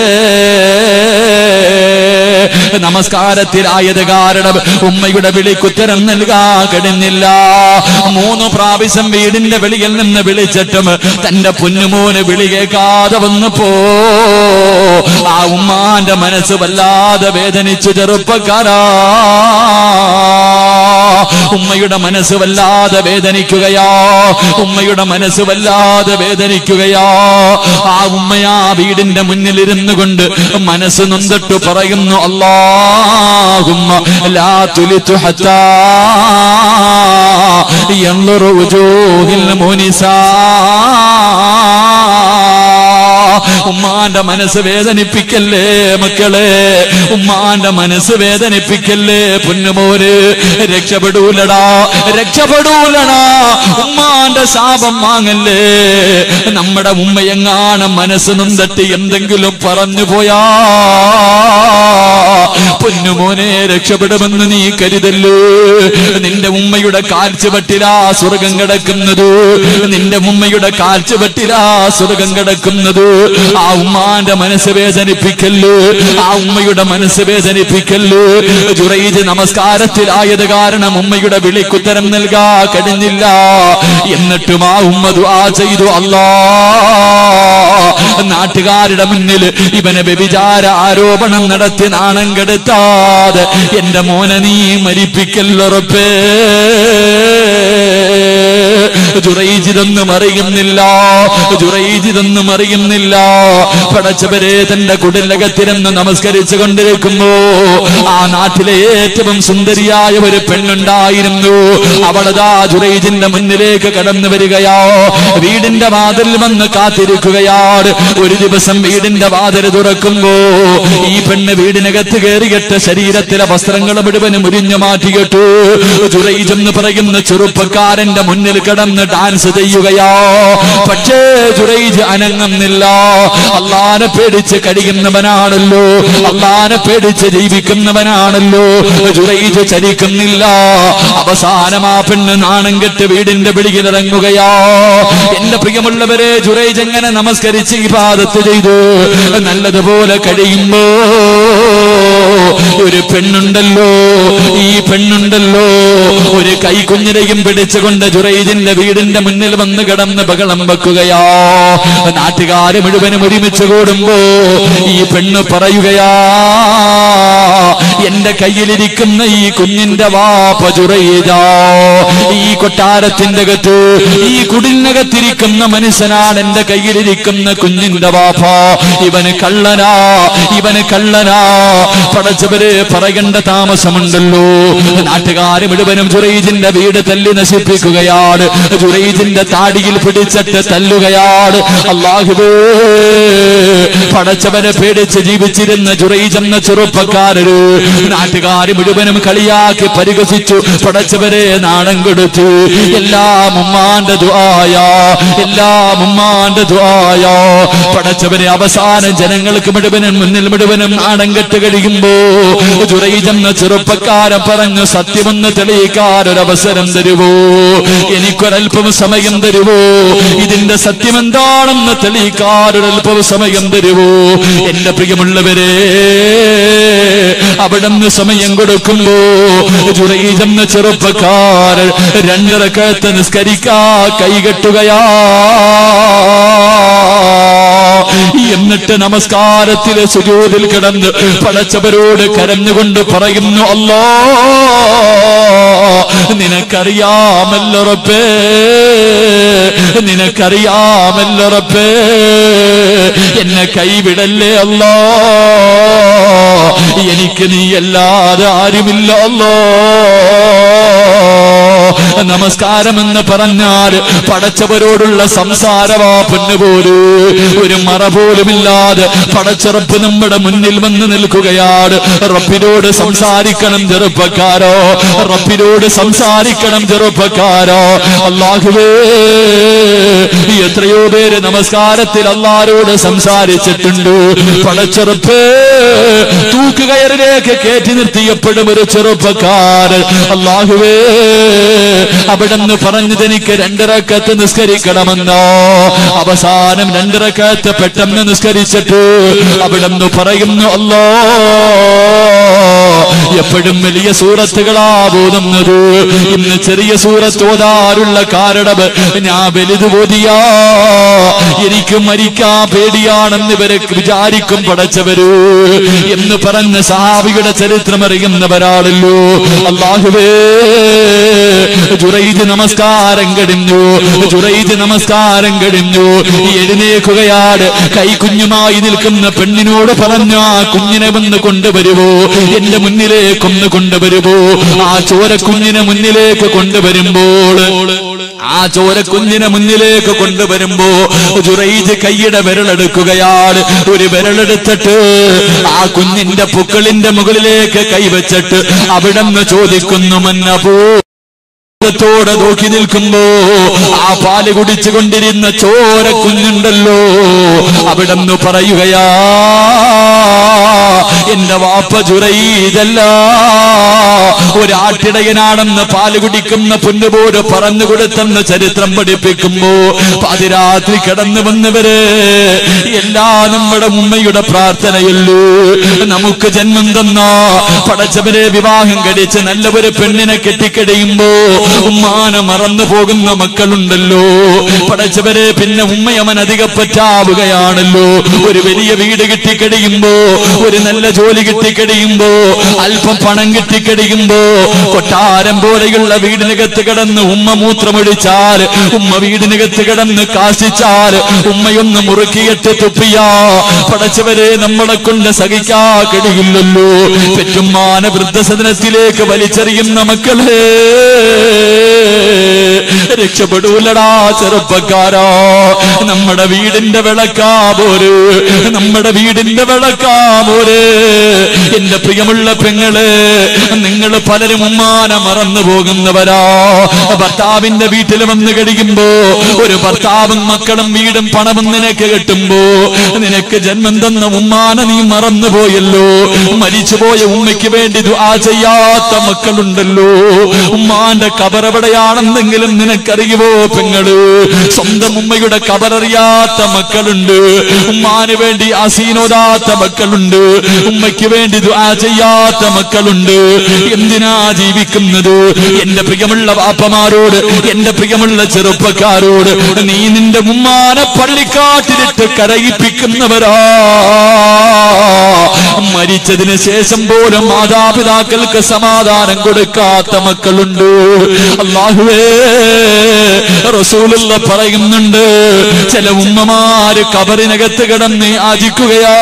നമസ്കാരത്തിലായത് കാരണം ഉമ്മയുടെ വിളിക്കുത്തരം നൽകാൻ കഴിഞ്ഞില്ല മൂന്ന് പ്രാവശ്യം വീടിന്റെ വെളിയിൽ നിന്ന് വിളിച്ചിട്ടും തന്റെ പൊന്നുമോന് വിളി കേൾക്കാതെ വന്നപ്പോ ആ ഉമ്മാന്റെ മനസ്സ് വല്ലാതെ വേദനിച്ചു ചെറുപ്പക്കാരാ ഉമ്മയുടെ മനസ്സ് വല്ലാതെ വേദനിക്കുകയാ ഉമ്മയുടെ മനസ്സ് വല്ലാതെ വേദനിക്കുകയാ ആ ഉമ്മയാ വീടിന്റെ മുന്നിൽ ഇരുന്നു കൊണ്ട് മനസ്സ് നൊന്നിട്ട് പറയുന്നു അല്ലാഹുമ്മ ലാ തുലിതു ഹത്താ യൻളുറു വജൂഹിൽ മുനിസാ ഉമ്മാന്റെ മനസ്സ് വേദനിപ്പിക്കല്ലേ മക്കളെ ഉമ്മാന്റെ മനസ്സ് വേദനിപ്പിക്കല്ലേ പൊന്നുമോര് രക്ഷപ്പെടൂലടാ രക്ഷപ്പെടൂലടാ ഉമ്മാന്റെ ശാപം വാങ്ങല്ലേ നമ്മുടെ ഉമ്മയെങ്ങാണം മനസ്സ് നൊന്തട്ടി എന്തെങ്കിലും പറഞ്ഞു പോയാ പൊന്നുമോനെ രക്ഷപ്പെടുമെന്ന് നീ കരുതല്ലോ നിന്റെ ഉമ്മയുടെ കാൽച്ചുവട്ടിലാ സ്വർഗം കിടക്കുന്നത് നിന്റെ ഉമ്മയുടെ കാൽച്ചുവട്ടിലാ സ്വർഗം കിടക്കുന്നത് ആ ഉമ്മാന്റെ മനസ്സ് വേദനിപ്പിക്കല്ലോ ആ ഉമ്മയുടെ മനസ്സ് വേദനിപ്പിക്കല്ലോ ജുറൈജ് നമസ്കാരത്തിലായത് കാരണം ഉമ്മയുടെ വിളിക്കുത്തരം നൽകാ കഴിഞ്ഞില്ല എന്നിട്ടും ആ ഉമ്മ ദുആ ചെയ്തു അല്ലാ നാട്ടുകാരുടെ മുന്നിൽ ഇവനെ വ്യഭിചാര ആരോപണം നടത്തി നാണം കെടുത്താതെ എന്റെ മോനെ നീ മരിപ്പിക്കല്ലുറപ്പേ ജുറൈജിതൊന്നും അറിയുന്നില്ല ജുറൈജിതൊന്നും അറിയുന്നില്ല പടച്ചവരെ തന്റെ കുടിലകത്തിരുന്ന് നമസ്കരിച്ചു കൊണ്ടിരിക്കുമ്പോ ആ നാട്ടിലെ ഏറ്റവും സുന്ദരിയായ ഒരു പെണ്ണുണ്ടായിരുന്നു അവളതാ ജുറൈജിന്റെ മുന്നിലേക്ക് കടന്നു വരികയോ വീടിന്റെ വാതിൽ വന്ന് കാത്തിരിക്കുകയാണ് ഒരു ദിവസം വീടിന്റെ വാതിൽ തുറക്കുമ്പോ ഈ പെണ്ണ് വീടിനകത്ത് കയറിയിട്ട് ശരീരത്തിലെ വസ്ത്രങ്ങൾ മുഴുവനും ഉരിഞ്ഞു മാറ്റിയിട്ടു ജുറൈജ് എന്ന് പറയുന്ന ചെറുപ്പക്കാരന്റെ മുന്നിൽ കിടന്ന് ഡാൻസ് ചെയ്യുകയോ പക്ഷേ ജുറൈജ് അനങ്ങുന്നില്ല അള്ളാനെ പേടിച്ച് കഴിയുന്നവനാണല്ലോ അള്ളാനെ പേടിച്ച് ജീവിക്കുന്നവനാണല്ലോ ജുറൈജ് ചലിക്കുന്നില്ല അവസാനം ആ പെണ്ണ് നാണം കെട്ട് വീടിന്റെ പിടിയിലിറങ്ങുകയോ എന്റെ പ്രിയമുള്ളവരെ ജുറൈജ് എങ്ങനെ നമസ്കരിച്ച് ഈ പാദത്ത് ചെയ്തു നല്ലതുപോലെ കഴിയുമ്പോ ഒരു പെണ്ണുണ്ടല്ലോ ഈ പെണ്ണുണ്ടല്ലോ ഒരു കൈക്കുഞ്ഞിനെയും പിടിച്ചുകൊണ്ട് ജുറൈജിന്റെ വീടിന്റെ മുന്നിൽ വന്ന് കിടന്ന് ബഹളം വെക്കുകയാ നാട്ടുകാര് മുഴുവനും ഒരുമിച്ച് കൂടുമ്പോ ഈ പെണ്ണ് പറയുകയാ എന്റെ കയ്യിലിരിക്കുന്ന ഈ കുഞ്ഞിന്റെ വാപ്പ ജുറൈജാ ഈ കൊട്ടാരത്തിന്റെ അകത്ത് ഈ കുടിനകത്തിരിക്കുന്ന മനുഷ്യനാണ് എന്റെ കയ്യിലിരിക്കുന്ന കുഞ്ഞിന്റെ വാപ്പ ഇവന് കള്ളനാ ഇവന് കള്ളനാ പടച്ചവര് പറയേണ്ട താമസമുണ്ടല്ലോ നാട്ടുകാര് മുഴുവനും ജുറൈജിന്റെ വീട് തല്ലി നശിപ്പിക്കുകയാണ് ജുറൈജിന്റെ താടിയിൽ പിടിച്ചിട്ട് തല്ലുകയാണ് അള്ളാഹുബേ പടച്ചവനെ പേടിച്ച് ജീവിച്ചിരുന്ന ജുറൈജ് എന്ന ചെറുപ്പക്കാരര് നാട്ടുകാര് മുഴുവനും കളിയാക്കി പരിഹസിച്ചു പടച്ചവരെ നാണം കൊടുത്തു എല്ലാം ഉമ്മാന്റെ ദ്വായ എല്ലാം ഉമ്മാന്റെ ദ്വായ പടച്ചവരെ അവസാനം ജനങ്ങൾക്ക് മുഴുവനും മുന്നിൽ മുഴുവനും നാണം കെട്ട് കഴിയുമ്പോ ജുറൈജെന്ന ചെറുപ്പക്കാരൻ പറഞ്ഞു സത്യമെന്ന് തെളിയിക്കാൻ ഒരവസരം തരുവോ എനിക്കൊരൽപ്പം സമയം തരുവോ ഇതിന്റെ സത്യം എന്താണെന്ന് തെളിയിക്കാൻ ഒരൽപ്പം സമയം തരുവോ എന്റെ പ്രിയമുള്ളവരെ അവിടെ നിന്ന് സമയം കൊടുക്കുമ്പോ ജുറൈജെന്ന ചെറുപ്പക്കാരൻ രണ്ടിറക്കത്ത് നിസ്കരിക്കാ കൈകെട്ടുകയാ എന്നിട്ട് നമസ്കാരത്തിലെ സുജൂതിൽ കിടന്ന് പടച്ചവരോട് കരഞ്ഞുകൊണ്ട് പറയുന്നു അല്ലോ നിനക്കറിയാമല്ലുറപ്പേ നിനക്കറിയാമല്ലുറപ്പേ എന്നെ കൈവിടല്ലേ അല്ലോ എനിക്ക് നീ അല്ലാതെ ആരുമില്ല അല്ലോ നമസ്കാരം എന്ന് പറഞ്ഞാൽ പടച്ചവരോടുള്ള സംസാരമാ പൊന്നുപോല് ഒരു മറ പോലുമില്ലാതെ പടച്ചറപ്പ് നമ്മുടെ മുന്നിൽ വന്ന് നിൽക്കുകയാണ് റബ്ബിനോട് സംസാരിക്കണം ചെറുപ്പക്കാരോ റബ്ബിനോട് സംസാരിക്കണം ചെറുപ്പക്കാരോ അള്ളാഹുവേ എത്രയോ പേര് നമസ്കാരത്തിൽ അള്ളാരോട് സംസാരിച്ചിട്ടുണ്ട് പടച്ചെറുപ്പ് തൂക്കുകയറിലേക്ക് കയറ്റി നിർത്തിയപ്പോഴും ഒരു ചെറുപ്പക്കാരൻ അള്ളാഹുവേ അവിടെ നിന്ന് പറഞ്ഞത് എനിക്ക് രണ്ടിറക്കത്ത് നിസ്കരിക്കണമെന്നോ അവസാനം രണ്ടിറക്കത്ത് പെട്ടെന്ന് നിസ്കരിച്ചിട്ട് അവിടെ നിന്ന് പറയുന്നു അല്ലോ എപ്പോഴും വലിയ സൂറത്തുകളാ പോകുന്നത് ഇന്ന് ചെറിയ സൂറത്ത് ഓതാറുള്ള കാരണം ഞാൻ വലുത് ഓതിയാ എനിക്ക് മരിക്കാൻ പേടിയാണെന്ന് ഇവരെ വിചാരിക്കും പടച്ചവര് എന്ന് പറഞ്ഞ സഹാബിയുടെ ചരിത്രം അറിയുന്നവരാണല്ലോ അള്ളാഹുവേ ജുറൈജ് നമസ്കാരം കഴിഞ്ഞു ജുറൈജ് നമസ്കാരം കഴിഞ്ഞു എഴുന്നേക്കുകയാണ് കൈക്കുഞ്ഞുമായി നിൽക്കുന്ന പെണ്ണിനോട് പറഞ്ഞു ആ കുഞ്ഞിനെ വന്ന് കൊണ്ടുവരുവോ എന്റെ മുന്നിലേക്കൊന്ന് കൊണ്ടുവരുവോ ആ ചോരക്കുഞ്ഞിനെ മുന്നിലേക്ക് കൊണ്ടുവരുമ്പോൾ ആ ചോരക്കുഞ്ഞിനെ മുന്നിലേക്ക് കൊണ്ടുവരുമ്പോ ജുറൈജ് കൈയുടെ വിരലെടുക്കുകയാണ് ഒരു വിരലെടുത്തിട്ട് ആ കുഞ്ഞിന്റെ പുക്കളിന്റെ മുകളിലേക്ക് കൈവച്ചിട്ട് അവിടെ നിന്ന് ചോദിക്കുന്നു മന്നപോ ത്തോടെ നോക്കി നിൽക്കുമ്പോ ആ പാല് കുടിച്ചു കൊണ്ടിരുന്ന ചോര കുഞ്ഞുണ്ടല്ലോ അവിടെ നിന്ന് പറയുകയാ എന്റെ വാപ്പ ജുറൈതല്ല ഒരാട്ടിടയനാണെന്ന് പാല് കുടിക്കുന്ന പൊന്നുപോര് പറഞ്ഞു കൊടുത്തെന്ന് ചരിത്രം പഠിപ്പിക്കുമ്പോ പാതിരാത്രി കിടന്നു വന്നവര് എല്ലാ നമ്മുടെ ഉമ്മയുടെ പ്രാർത്ഥനയല്ലൂ നമുക്ക് ജന്മം തന്ന പടച്ചവരെ വിവാഹം കഴിച്ച് നല്ല ഒരു പെണ്ണിനെ കെട്ടിക്കഴിയുമ്പോ ഉമ്മാനെ മറന്നു പോകുന്ന മക്കളുണ്ടല്ലോ പടച്ചവരെ പിന്നെ ഉമ്മയവൻ അധികപ്പറ്റാവുകയാണല്ലോ ഒരു വലിയ വീട് കിട്ടിക്കഴിയുമ്പോ ഒരു നല്ല ജോലി കിട്ടിക്കഴിയുമ്പോ അല്പം പണം കിട്ടിക്കഴിയുമ്പോ കൊട്ടാരം പോലെയുള്ള വീടിനകത്ത് കിടന്ന് ഉമ്മ മൂത്രമൊഴിച്ചാൽ ഉമ്മ വീടിനകത്ത് കിടന്ന് കാശിച്ചാൽ ഉമ്മയൊന്ന് മുറുക്കിയിട്ട് തുപ്പിയാ പടച്ചവരെ നമ്മളെ കൊണ്ട് സഹിക്കാ കഴിയില്ലല്ലോ പെറ്റുമ്മാന വൃദ്ധസദനത്തിലേക്ക് വലിച്ചെറിയുന്ന മക്കളെ രക്ഷപ്പെടൂലടാ ചെറുപ്പക്കാരാ നമ്മുടെ വീടിന്റെ വിളക്കാ പോര് നമ്മുടെ വീടിന്റെ വിളക്കാ പോര് എന്റെ പ്രിയമുള്ള പെങ്ങള് നിങ്ങൾ പലരും ഉമ്മാനെ മറന്നു പോകുന്നവരാ ഭർത്താവിന്റെ വീട്ടിൽ വന്ന് കഴിയുമ്പോ ഒരു ഭർത്താവും മക്കളും വീടും പണവും നിനക്ക് കിട്ടുമ്പോ നിനക്ക് ജന്മം തന്ന ഉമ്മാനെ നീ മറന്നുപോയല്ലോ മരിച്ചുപോയ ഉമ്മയ്ക്ക് വേണ്ടി ദുആ ചെയ്യാത്ത മക്കളുണ്ടല്ലോ ഉമ്മാന്റെ കബറെവിടെയാണെന്നെങ്കിലും നിനക്കറിയുമോ പെങ്ങള് സ്വന്തം ഉമ്മയുടെ കബററിയാത്ത മക്കളുണ്ട് ഉമ്മാന് വേണ്ടി അസീനോദാത്ത മക്കളുണ്ട് ഉമ്മയ്ക്ക് വേണ്ടി ദുആ ചെയ്യാത്ത മക്കളുണ്ട് എന്തിനാ ജീവിക്കുന്നത് എന്റെ പ്രിയമുള്ള വാപ്പമാരോട് എന്റെ പ്രിയമുള്ള ചെറുപ്പക്കാരോട് നീ നിന്റെ ഉമ്മാനെ പള്ളിക്കാട്ടിലിട്ട് കരയിപ്പിക്കുന്നവരാ മരിച്ചതിന് ശേഷം പോലും മാതാപിതാക്കൾക്ക് സമാധാനം കൊടുക്കാത്ത മക്കളുണ്ട് അള്ളാഹുവേ റസൂലുള്ള പറയുന്നുണ്ട് ചില ഉമ്മമാര് കബറിനകത്ത് കിടന്ന് ആചിക്കുകയാ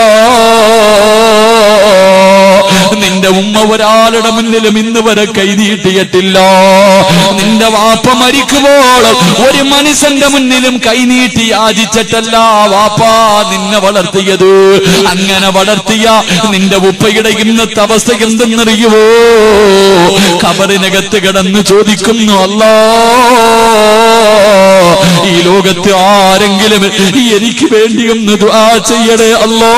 നിന്റെ ഉമ്മ ഒരാളുടെ മുന്നിലും ഇന്ന് വരെ കൈനീട്ടിയിട്ടില്ല നിന്റെ വാപ്പ മരിക്കുമ്പോൾ ഒരു മനുഷ്യന്റെ മുന്നിലും കൈനീട്ടി യാചിച്ചിട്ടല്ല വാപ്പ നിന്നെ വളർത്തിയത് അങ്ങനെ വളർത്തിയ നിന്റെ ഉപ്പയുടെ ഇന്നത്തെ അവസ്ഥ എന്തെന്നറിയുവോ കബറിനകത്ത് കിടന്ന് ചോദിക്കുന്നു അല്ലാ ഈ ലോകത്ത് ആരെങ്കിലും എനിക്ക് വേണ്ടി ഒന്ന് ദുആ ചെയ്യണേ അല്ലോ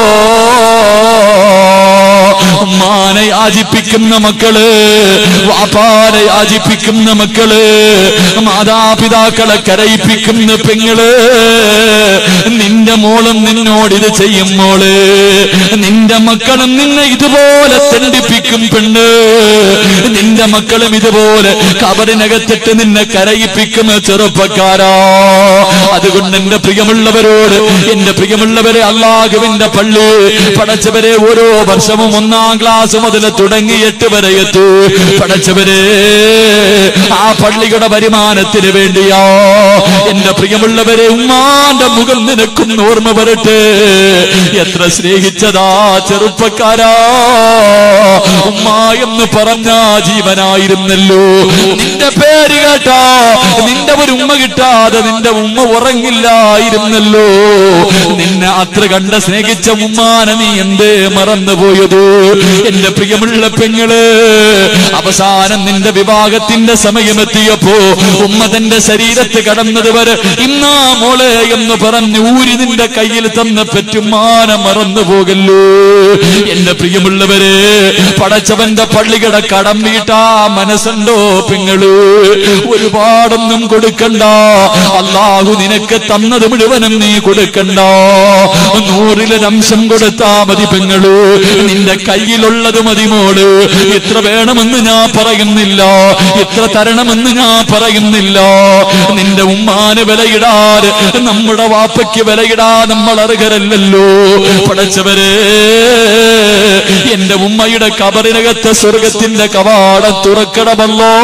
മാനെ യാചിപ്പിക്കുന്ന മക്കള് വാപ്പാനെ യാചിപ്പിക്കുന്ന മക്കള് മാതാപിതാക്കളെ കരയിപ്പിക്കുന്ന പെങ്ങള് നിന്റെ മോളും നിന്നോട് ഇത് ചെയ്യും മോള് നിന്റെ മക്കളും നിന്നെ ഇതുപോലെ തെണ്ടിപ്പിക്കും പെണ്ണ് നിന്റെ മക്കളും ഇതുപോലെ കബറിനകത്തിട്ട് നിന്നെ കരയിപ്പിക്കുന്ന ചെറുപ്പക്കാരാ അതുകൊണ്ട് എന്റെ പ്രിയമുള്ളവരോട് എന്റെ പ്രിയമുള്ളവരെ അള്ളാഹുവിന്റെ പള്ളി പടച്ചവരെ ഓരോ വർഷവും ഒന്നാം ക്ലാസ് മുതൽ തുടങ്ങി എട്ട് വരെ എത്തു പടച്ചവരെ ആ പള്ളിയുടെ വരുമാനത്തിന് വേണ്ടിയാ എന്റെ പ്രിയമുള്ളവരെ ഉമ്മാന്റെ മുഖം നിനക്കൊന്ന് ഓർമ്മ വരട്ടെ എത്ര സ്നേഹിച്ചതാ ചെറുപ്പക്കാരാ ഉമ്മ എന്ന് പറഞ്ഞ ജീവനായിരുന്നല്ലോ നിന്റെ പേര് കേട്ടാ നിന്റെ ഒരു ഉമ്മ കിട്ടാതെ നിന്റെ ഉമ്മ ഉറങ്ങില്ലായിരുന്നല്ലോ നിന്നെ അത്ര കണ്ട സ്നേഹിച്ച ഉമ്മാനെ നീ എന്തേ മറന്നുപോയത് എന്റെ പ്രിയമുള്ള പെങ്ങള് അവസാനം നിന്റെ വിവാഹത്തിന്റെ സമയമെത്തിയപ്പോ ഉമ്മ തന്റെ ശരീരത്ത് കടന്നത് വരെ ഇന്നാ മോളെ എന്ന് പറഞ്ഞ് ഊരി നിന്റെ കയ്യിൽ തന്ന പെറ്റുമാനെ മറന്നു പോകല്ലോ എന്റെ പ്രിയമുള്ളവരെ പടച്ചവന്റെ പള്ളികട കടം വീട്ടാ മനസ്സുണ്ടോ പെങ്ങള് ഒരുപാടൊന്നും കൊടുക്കണ്ട അള്ളാഹു നിനക്ക് തന്നത് മുഴുവനും നീ കൊടുക്കണ്ട നൂറിലൊരംശം കൊടുത്താ മതി പെങ്ങള് നിന്റെ കയ്യിലുള്ളത് മതി മോള് ഇത്ര വേണമെന്ന് ഞാൻ പറയുന്നില്ല ഇത്ര തരണമെന്ന് ഞാൻ പറയുന്നില്ല നിന്റെ ഉമ്മാന് വിലയിടാൻ നമ്മുടെ വാപ്പയ്ക്ക് വിലയിടാ നമ്മൾ അർഹരല്ലല്ലോ പടച്ചവരെ എന്റെ ഉമ്മയുടെ കബറിനകത്ത് സ്വർഗത്തിന്റെ കവാടം തുറക്കണമല്ലോ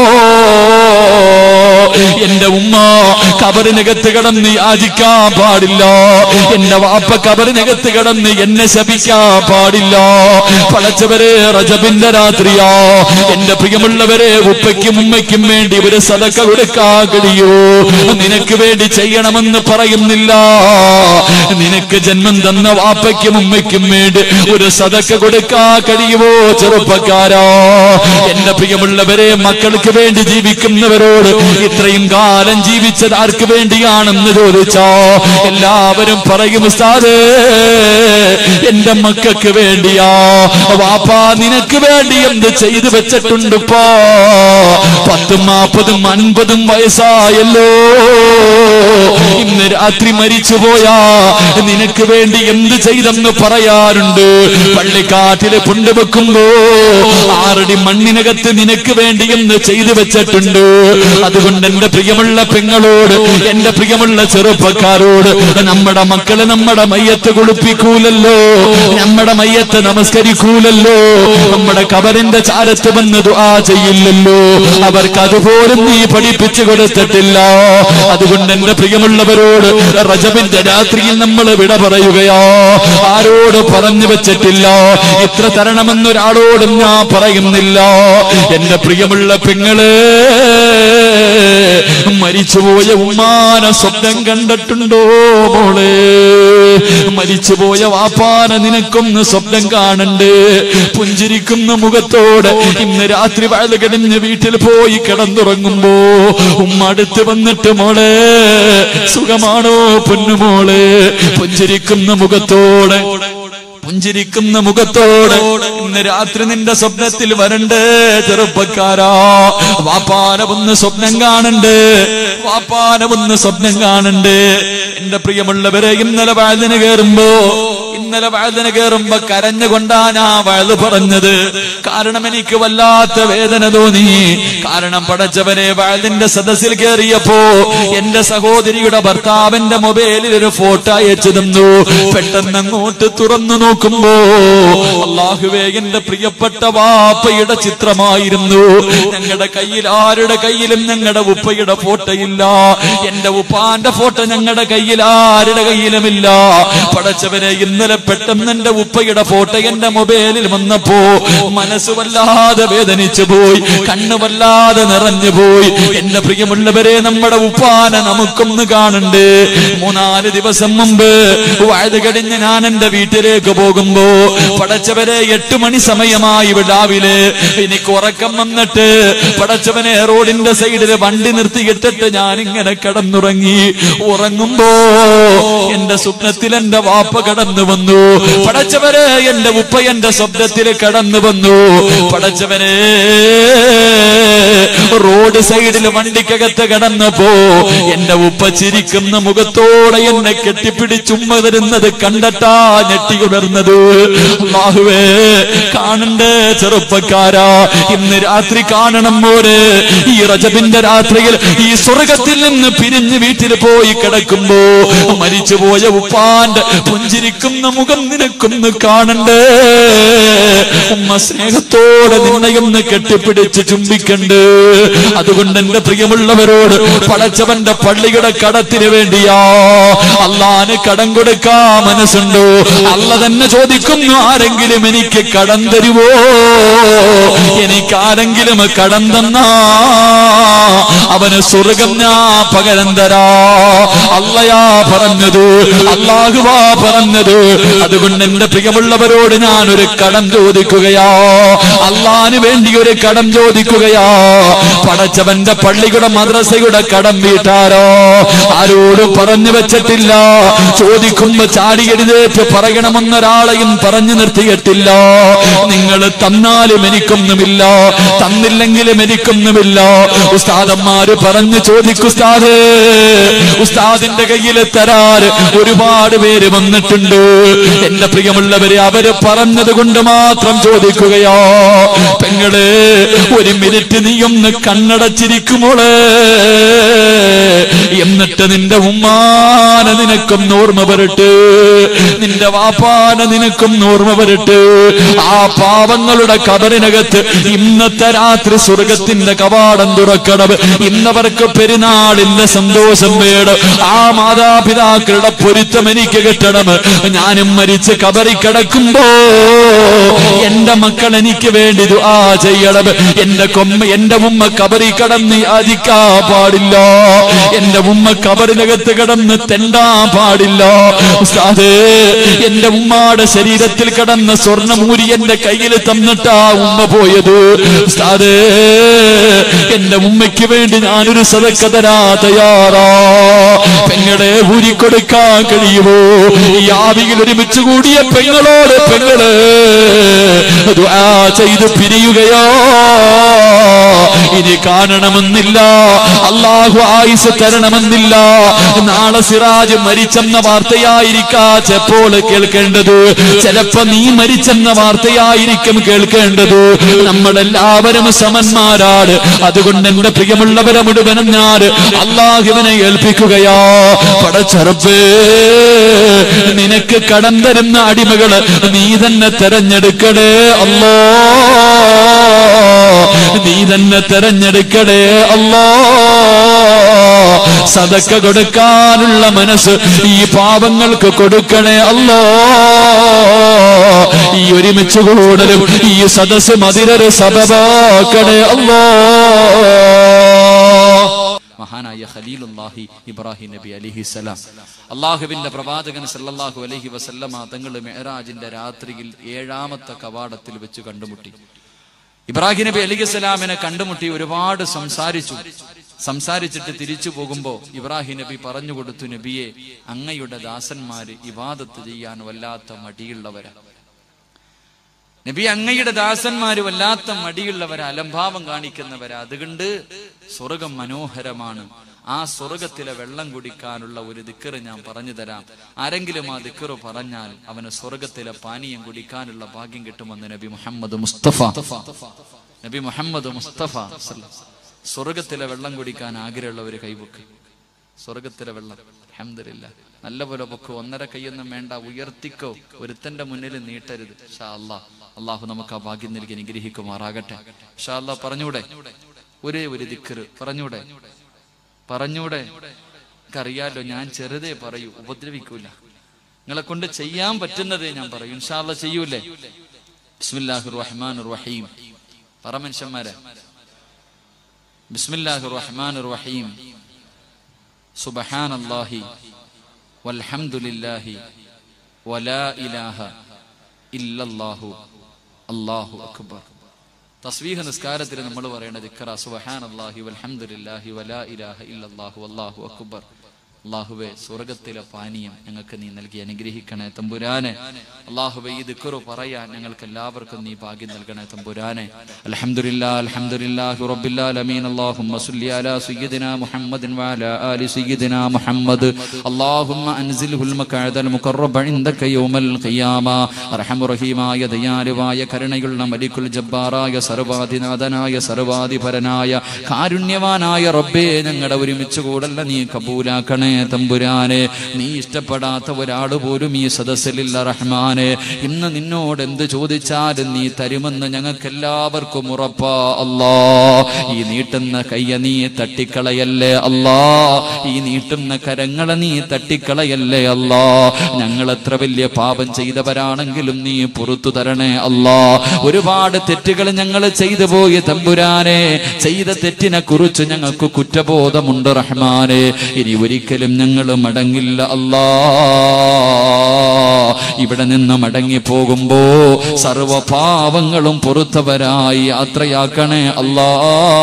എന്റെ ഉമ്മ കബറിനകത്ത് കിടന്ന് യാചിക്കാൻ പാടില്ല എന്റെ വാപ്പ കബറിനകത്ത് കിടന്ന് എന്നെ ശപിക്കാൻ പാടില്ല പടച്ചവരെ റജബിന്റെ രാത്രിയാ എന്റെ പ്രിയമുള്ളവരെ ഉപ്പയ്ക്കും ഉമ്മയ്ക്കും വേണ്ടി ഒരു സദക്ക കൊടുക്കാൻ കഴിയോ നിനക്ക് വേണ്ടി ചെയ്യണമെന്ന് പറയുന്നില്ല നിനക്ക് ജന്മം തന്ന വാപ്പയ്ക്കും ഉമ്മയ്ക്കും വേണ്ടി ഒരു സദക്ക കൊടുക്കാൻ കഴിയുമോ ചെറുപ്പക്കാരാ എന്റെ പ്രിയമുള്ളവരെ മക്കൾക്ക് വേണ്ടി ജീവിക്കുന്നവരോട് ഇത്രയും കാലം ജീവിച്ചത് ആർക്ക് വേണ്ടിയാണെന്ന് ചോദിച്ചോ എല്ലാവരും പറയും ഉസ്താദേ എന്റെ മക്കൾക്ക് വേണ്ടിയാ വാപ്പാ നിനക്ക് വേണ്ടി എന്ത് ചെയ്തു വെച്ചിട്ടുണ്ടിപ്പോ പത്തും നാൽപ്പതും അൻപതും വയസ്സായല്ലോ ഇന്ന് രാത്രി മരിച്ചുപോയാ നിനക്ക് വേണ്ടി എന്ത് ചെയ്തെന്ന് പറയാറുണ്ട് പള്ളിക്കാട്ടില് കൊണ്ടുവെക്കുമ്പോ ആറടി മണ്ണിനകത്ത് നിനക്ക് വേണ്ടി എന്ന് ചെയ്തു വെച്ചിട്ടുണ്ട് അതുകൊണ്ട് എന്റെ പ്രിയമുള്ള പെങ്ങളോട് എന്റെ പ്രിയമുള്ള ചെറുപ്പക്കാരോട് നമ്മുടെ മക്കള് നമ്മുടെ മയ്യത്ത് കുളിപ്പിക്കൂലല്ലോ നമ്മുടെ മയ്യത്ത് നമസ്കരിക്കൂലല്ലോ നമ്മുടെ കബറിന്റെ ചാരത്ത് വന്ന് ദുആ ചെയ്യില്ലല്ലോ അവർക്ക് അതുപോലും നീ പഠിപ്പിച്ചു കൊടുത്തിട്ടില്ല അതുകൊണ്ട് എന്റെ പ്രിയമുള്ളവരോട് റജബിന്റെ രാത്രിയിൽ നമ്മൾ വിട പറയുകയോ ആരോട് പറഞ്ഞു വെച്ചിട്ടില്ല ഇത്ര തരണമെന്നൊരാളോടും ഞാൻ പറയുന്നില്ല എന്റെ പ്രിയമുള്ള പെങ്ങള് മരിച്ചുപോയ ഉമ്മാന സ്വപ്നം കണ്ടിട്ടുണ്ടോ മോളെ മരിച്ചുപോയ വാപ്പാന നിനക്കൊന്ന് സ്വപ്നം കാണണ്ട് പുഞ്ചിരിക്കുന്ന മുഖത്തോടെ ഇന്ന് രാത്രി വയത് കിടഞ്ഞ് വീട്ടിൽ പോയി കിടന്നുറങ്ങുമ്പോ ഉമ്മ അടുത്ത് വന്നിട്ട് മോളെ സുഖമാണോ പൊന്നുമോളെ പുഞ്ചിരിക്കുന്ന മുഖത്തോടെ പുഞ്ചിരിക്കുന്ന മുഖത്തോടെ ഇന്ന് രാത്രി നിന്റെ സ്വപ്നത്തിൽ വരണ്ടേ ചെറുപ്പക്കാരാ വാപ്പാന ഒന്ന് സ്വപ്നം കാണണ്ട് വാപ്പാന ഒന്ന് സ്വപ്നം കാണണ്ട് എന്റെ പ്രിയമുള്ളവരെ ഇന്നലെ വാഴതിന് കയറുമ്പോ ഇന്നലെ വാഴതിന് കയറുമ്പോ കരഞ്ഞുകൊണ്ടാ ഞാൻ വഴുതു പറഞ്ഞത് കാരണം എനിക്ക് വല്ലാത്ത വേദന തോന്നി കാരണം പടച്ചവനെ വഴുതിന്റെ സദസ്സിൽ കയറിയപ്പോ എന്റെ സഹോദരിയുടെ ഭർത്താവിന്റെ മൊബൈലിൽ ഒരു ഫോട്ടോ അയച്ചു തന്നു പെട്ടെന്ന് അങ്ങോട്ട് തുറന്നു നോക്കുമ്പോ അള്ളാഹുവേ എന്റെ പ്രിയപ്പെട്ട വാപ്പയുടെ ചിത്രമായിരുന്നു ഞങ്ങളുടെ കയ്യിൽ ആരുടെ കയ്യിലും ഞങ്ങളുടെ ഉപ്പയുടെ ഫോട്ടോ ഇല്ല എന്റെ ഉപ്പാന്റെ ഫോട്ടോ ഞങ്ങളുടെ കയ്യിൽ ആരുടെ കയ്യിലുമില്ല പടച്ചവനെ ഇന്നലെ പെട്ടെന്ന് എന്റെ ഉപ്പയുടെ ഫോട്ടോ എന്റെ മൊബൈലിൽ വന്നപ്പോ മനസ്സ് വല്ലാതെ വേദനിച്ചു പോയി കണ്ണ് വല്ലാതെ നിറഞ്ഞു പോയി എന്റെ പ്രിയമുള്ളവരെ നമ്മുടെ ഉപ്പാനെ നമുക്കൊന്ന് കാണണ്ട് മൂന്നാല് ദിവസം മുമ്പ് വയത് കഴിഞ്ഞ് ഞാൻ എന്റെ വീട്ടിലേക്ക് പോകുമ്പോ പടച്ചവരെ എട്ട് മണി സമയമായി രാവിലെ എനിക്ക് ഉറക്കം വന്നിട്ട് പടച്ചവനെ റോഡിന്റെ സൈഡിൽ വണ്ടി നിർത്തിയിട്ടിട്ട് ഞാൻ ഇങ്ങനെ കിടന്നുറങ്ങി ഉറങ്ങുമ്പോ എന്റെ സ്വപ്നത്തിൽ എന്റെ വാപ്പ കടന്നു വന്നു പടച്ചവരെ എന്റെ ഉപ്പ എന്റെ സ്വപ്നത്തിൽ കടന്നു വന്നു പടച്ചവനെ റോഡ് സൈഡിൽ വണ്ടിക്കകത്ത് കടന്നപ്പോ എന്റെ ഉപ്പ ചിരിക്കുന്ന മുഖത്തോടെ എന്നെ കെട്ടിപ്പിടിച്ചുമ്മ തരുന്നത് കണ്ടട്ടാ ഞെട്ടി ഉണർന്നത് അല്ലാഹുവേ കാണണ്ടേ ചെറുപ്പക്കാരാ ഇന്ന് രാത്രി കാണണം മോര് ഈ റജബിന്റെ രാത്രിയിൽ ഈ സ്വർഗത്തിൽ നിന്ന് പിരിഞ്ഞ് വീട്ടിൽ പോയി കിടക്കുമ്പോ മരിച്ചുപോയ ഉപ്പാന്റെ പുഞ്ചിരിക്കുന്ന മുഖം നിനക്കൊന്ന് കാണണ്ടേ ഉമ്മ സ്നേഹത്തോടെ നിന്നെയൊന്ന് കെട്ടിപ്പിടിച്ച് ചുംബിക്കണ്ട് അതുകൊണ്ട് എന്റെ പ്രിയമുള്ളവരോട് പടച്ചവന്റെ പള്ളിയുടെ കടത്തിന് വേണ്ടിയാ അള്ളാന് കടം കൊടുക്കാ മനസ്സുണ്ടോ അല്ല തന്നെ ചോദിക്കുന്നു ആരെങ്കിലും എനിക്ക് കടം തരുവോ എനിക്ക് ആരെങ്കിലും കടം തന്നാ അവന് സ്വർഗം ഞാ പകരം തരാ അല്ലയാ പറഞ്ഞത് അള്ളാഹുവാ പറഞ്ഞത് അതുകൊണ്ട് എന്റെ പ്രിയമുള്ളവരോട് ഞാൻ ഒരു കടം ചോദിക്കുകയാ അള്ളാന് വേണ്ടി ഒരു കടം ചോദിക്കുകയാ പടച്ചവന്റെ പള്ളിയുടെ മദ്രസയുടെ കടം വീട്ടാരോ ആരോടും പറഞ്ഞു വെച്ചിട്ടില്ല ചോദിക്കുമ്പോ ചാടി എഴുതേറ്റ് പറയണമെന്നൊരാളെയും പറഞ്ഞു നിർത്തിയിട്ടില്ല നിങ്ങൾ തന്നാലും എനിക്കൊന്നുമില്ല തന്നില്ലെങ്കിലും എനിക്കൊന്നുമില്ല ഉസ്താദന്മാര് പറഞ്ഞു ചോദിക്കുസ്താദ് ഉസ്താദിന്റെ കയ്യിൽ തരാറ് ഒരുപാട് പേര് വന്നിട്ടുണ്ട് എന്റെ പ്രിയമുള്ളവരെ അവര് പറഞ്ഞത് കൊണ്ട് മാത്രം ചോദിക്കുകയോ പെങ്ങള് ഒരു മിനിറ്റ് നീ ഒന്ന് കണ്ണടച്ചിരിക്കുമോള് എന്നിട്ട് നിന്റെ ഉമ്മാന നിനക്കൊന്ന് ഓർമ്മ വരട്ട് നിന്റെ വാപ്പാന നിനക്കൊന്ന് ഓർമ്മ വരട്ട് ആ പാവങ്ങളുടെ കബറിനകത്ത് ഇന്നത്തെ രാത്രി സ്വർഗത്തിന്റെ കവാടം തുറക്കണം ഇന്നവർക്ക് പെരുന്നാളിന്റെ സന്തോഷം വേണം ആ മാതാപിതാക്കളുടെ പൊരുത്തം എനിക്ക് കിട്ടണം ഞാനും മരിച്ച് കബറി കിടക്കുമ്പോ എന്റെ മക്കൾ എനിക്ക് വേണ്ടി ദുആ ചെയ്യണം എന്റെ കൊമ്മ എന്റെ ഉമ്മ കബറി കടന്ന് യാചിക്കാ പാടില്ല എന്റെ ഉമ്മ കബറിനകത്ത് കിടന്ന് തെണ്ടാ പാടില്ല ഉസ്താദേ എന്റെ ഉമ്മാടെ ശരീരത്തിൽ കിടന്ന സ്വർണ്ണമൂരി എന്റെ കയ്യിൽ തന്നിട്ടാ ഉമ്മ പോയത് ഉസ്താദേ എന്റെ ഉമ്മയ്ക്ക് വേണ്ടി ഞാനൊരു സദക്ക തരാ തയ്യാറാ പെങ്ങളെ ഊരിക്കൊടുക്കാൻ കഴിയുമോ ഈ ആവിയിൽ ഒരുമിച്ച് കൂടിയ പെങ്ങളോട് പെങ്ങള് ദുആ ചെയ്ത് പിരിയുകയോ ഇനി കാണണമെന്നില്ല അള്ളാഹു ആയുസ് തരണമെന്നില്ല നാളെ സിറാജ് മരിച്ചെന്ന വാർത്തയായിരിക്കാ ചെപ്പോൾ കേൾക്കേണ്ടത് ചിലപ്പോ നീ മരിച്ചെന്ന വാർത്തയായിരിക്കും കേൾക്കേണ്ടത് നമ്മളെല്ലാവരും സമന്മാരാണ് അതുകൊണ്ട് എന്റെ പ്രിയമുള്ളവരെ മുഴുവനും ഞാൻ അള്ളാഹുവിനെ ഏൽപ്പിക്കുകയാ പടച്ചെറുപ്പേ നിനക്ക് കടം തരുന്ന അടിമകള് നീ തന്നെ തെരഞ്ഞെടുക്കണേ അല്ലോ നീ തന്നെ തെരഞ്ഞെടുക്കണേ അല്ലോ സതക്ക കൊടുക്കാനുള്ള മനസ്സ് ഈ പാപങ്ങൾക്ക് കൊടുക്കണേ അല്ലോ ഈ ഒരുമിച്ച് കൂടലും ഈ സദസ് മതിരര് സബബാക്കണേ അല്ലോ മഹാനായ ഖലീലുല്ലാഹി ഇബ്രാഹിം നബി അലിഹി സലാം അള്ളാഹുവിന്റെ പ്രവാചകൻ സല്ലല്ലാഹു അലൈഹി വസല്ലമ തങ്ങൾ മെഹറാജിന്റെ രാത്രിയിൽ ഏഴാമത്തെ കവാടത്തിൽ വെച്ച് കണ്ടുമുട്ടി ഇബ്രാഹിം നബി അലൈഹി സ്വലാമിനെ കണ്ടുമുട്ടി ഒരുപാട് സംസാരിച്ചു സംസാരിച്ചിട്ട് തിരിച്ചു പോകുമ്പോ ഇബ്രാഹിം നബി പറഞ്ഞു കൊടുത്തു നബിയെ അങ്ങയുടെ ദാസന്മാര് ഇബാദത്ത് ചെയ്യാൻ വല്ലാത്ത മടിയുള്ളവരാ നബി അങ്ങയുടെ ദാസന്മാര് വല്ലാത്ത മടിയുള്ളവരാ അലംഭാവം കാണിക്കുന്നവരാ അതുകൊണ്ട് സ്വർഗം മനോഹരമാണ് ആ സ്വർഗത്തിലെ വെള്ളം കുടിക്കാനുള്ള ഒരു ദിക്കറ് ഞാൻ പറഞ്ഞു തരാം ആരെങ്കിലും ആ ദിക്കറ് പറഞ്ഞാൽ അവന് സ്വർഗത്തിലെ പാനീയം കുടിക്കാനുള്ള ഭാഗ്യം കിട്ടുമെന്ന് നബി മുഹമ്മദ് മുസ്തഫ നബി മുഹമ്മദ് മുസ്തഫ സ്വർഗത്തിലെ വെള്ളം കുടിക്കാൻ ആഗ്രഹമുള്ളവര് കൈവക്ക് സ്വർഗത്തിലെ വെള്ളം അഹമ്മദില്ല നല്ല പോലെ പൊക്കോ ഒന്നര കൈയൊന്നും വേണ്ട ഉയർത്തിക്കോ ഒരുത്തന്റെ മുന്നിൽ നീട്ടരുത് ഷാ അല്ലാ അള്ളാഹു നമുക്ക് ആ ഭാഗ്യം നൽകി അനുഗ്രഹിക്കുമാറാകട്ടെ ഷാ അല്ലാ പറഞ്ഞൂടെ ഒരേ ഒരു ദിക്കറ് പറഞ്ഞൂടെ പറഞ്ഞൂടെ അറിയാലോ ഞാൻ ചെറുതേ പറയൂ ഉപദ്രവിക്കൂല നിങ്ങളെ കൊണ്ട് ചെയ്യാൻ പറ്റുന്നതേ ഞാൻ പറയൂ ഇൻഷാല്ല ചെയ്യൂലേ ബിസ്മില്ലാഹിർ റഹ്മാൻ റഹീം പറ മനുഷ്യന്മാരെ ബിസ്മില്ലാഹിർ റഹ്മാൻ റഹീം സുബഹാനല്ലാഹി വൽഹംദുലില്ലാഹി വലാ ഇലാഹ ഇല്ലല്ലാഹു അല്ലാഹു അക്ബർ തസ്വീഹ നിസ്കാരത്തിൽ നമ്മൾ പറയേണ്ടത് ഇക്കറ സുബഹാനല്ലാഹി വൽഹംദുലില്ലാഹി വലാ ഇലാഹ ഇല്ലല്ലാഹു അല്ലാഹു അക്ബർ അള്ളാഹുവെ സ്വർഗത്തിലെ പാനീയം ഞങ്ങൾക്ക് നീ നൽകി അനുഗ്രഹിക്കണേ തമ്പുരാനെ അള്ളാഹുവെ ഈ ദിക്കറു പറയാൻ ഞങ്ങൾക്ക് എല്ലാവർക്കും നീ ഭാഗ്യം നൽകണേ തമ്പുരാനെ അൽഹംദുലില്ലാ അൽഹംദുലില്ലാഹി റബ്ബിൽ ആലമീൻ അല്ലാഹുമ്മ സല്ലി അലാ സയ്യിദിനാ മുഹമ്മദിൻ വഅലാ ആലി സയ്യിദിനാ മുഹമ്മദ് അല്ലാഹുമ്മ അൻസിൽഹുൽ മഖഅദൽ മുഖറബ ഇൻദക യൗമൽ ഖിയാമ അർഹമു റഹീമായ ദയാലുവായ കരുണയുള്ള മലിക്കുൽ ജബ്ബാറായ സർവാധിനാഥനായ സർവാധിപരനായ കാരുണ്യവാനായ റബ്ബേ ഞങ്ങളുടെ ഒരുമിച്ച് കൂടല്ല നീ കബൂലാക്കണേ തമ്പുരാനെ നീ ഇഷ്ടപ്പെടാത്ത ഒരാൾ പോലും ഈ സദസ്സിലില്ല റഹ്മാനെ ഇന്ന് നിന്നോട് എന്ത് ചോദിച്ചാലും നീ തരുമെന്ന് ഞങ്ങൾക്ക് എല്ലാവർക്കും ഉറപ്പാ അല്ലാ ഈ നീട്ടുന്ന കയ്യ നീ തട്ടിക്കളയല്ലേ അല്ലാ ഈ നീട്ടുന്ന കരങ്ങളെ നീ തട്ടിക്കളയല്ലേ അല്ലാ ഞങ്ങൾ എത്ര വലിയ പാപം ചെയ്തവരാണെങ്കിലും നീ പുറത്തു തരണേ അല്ലാ ഒരുപാട് തെറ്റുകൾ ഞങ്ങൾ ചെയ്തു പോയി തമ്പുരാനെ ചെയ്ത തെറ്റിനെ കുറിച്ച് ഞങ്ങൾക്ക് കുറ്റബോധമുണ്ട് റഹ്മാനെ ഇനി ഒരിക്കലും ഞങ്ങൾ മടങ്ങില്ല അല്ലാ ഇവിടെ നിന്ന് മടങ്ങി പോകുമ്പോ സർവ പാവങ്ങളും പുറത്തവരായി യാത്രയാക്കണേ അല്ലാ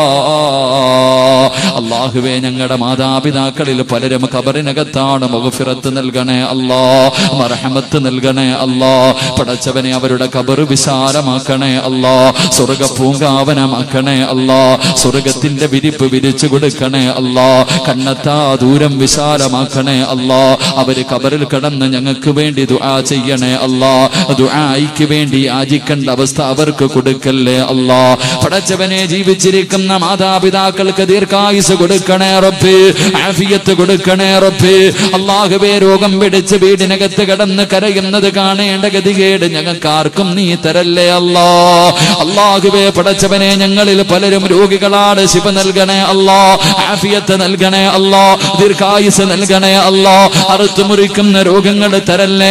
അള്ളാഹുവേ ഞങ്ങളുടെ മാതാപിതാക്കളിൽ പലരും കബറിനകത്താണ് മുഖഫിറത്ത് നൽകണേ അല്ലാ മർഹമത്ത് നൽകണേ അല്ലാ പടച്ചവനെ അവരുടെ കബറ് വിശാലമാക്കണേ അല്ലാ സ്വർഗ പൂങ്കാവനമാക്കണേ അല്ലാ സ്വർഗത്തിന്റെ വിരിപ്പ് വിരിച്ചു കൊടുക്കണേ അല്ലാ കണ്ണത്താ ദൂരം വിശാലമാക്കണേ അല്ലാ അവര് കബറിൽ കിടന്ന് ഞങ്ങൾക്ക് വേണ്ടി ദുആ ചെയ്യണേ അല്ലാ ദുആയ്ക്ക് വേണ്ടി യാചിക്കേണ്ട അവസ്ഥ അവർക്ക് കൊടുക്കല്ലേ അല്ലാ പടച്ചവനെ ജീവിച്ചിരിക്കുന്ന മാതാപിതാക്കൾക്ക് ദീർഘായുസ് കൊടുക്കണേ റബ്ബേ ആഫിയത്ത് കൊടുക്കണേ റബ്ബേ അള്ളാഹുവേ രോഗം പിടിച്ച് വീടിനകത്ത് കിടന്ന് കരയുന്നത് കാണേണ്ട ഗതികേട് ഞങ്ങൾക്ക് ആർക്കും നീ തരല്ലേ അല്ലാ അള്ളാഹുവേ പടച്ചവനെ ഞങ്ങളിൽ പലരും രോഗികളാണ് ശിവ നൽകണേ അല്ലാ ആഫിയത്ത് നൽകണേ അല്ലാ ദീർഘായുസ് നൽകണേ അല്ലാ അറുത്തു മുറിക്കുന്ന രോഗങ്ങൾ തരല്ലേ അല്ലാ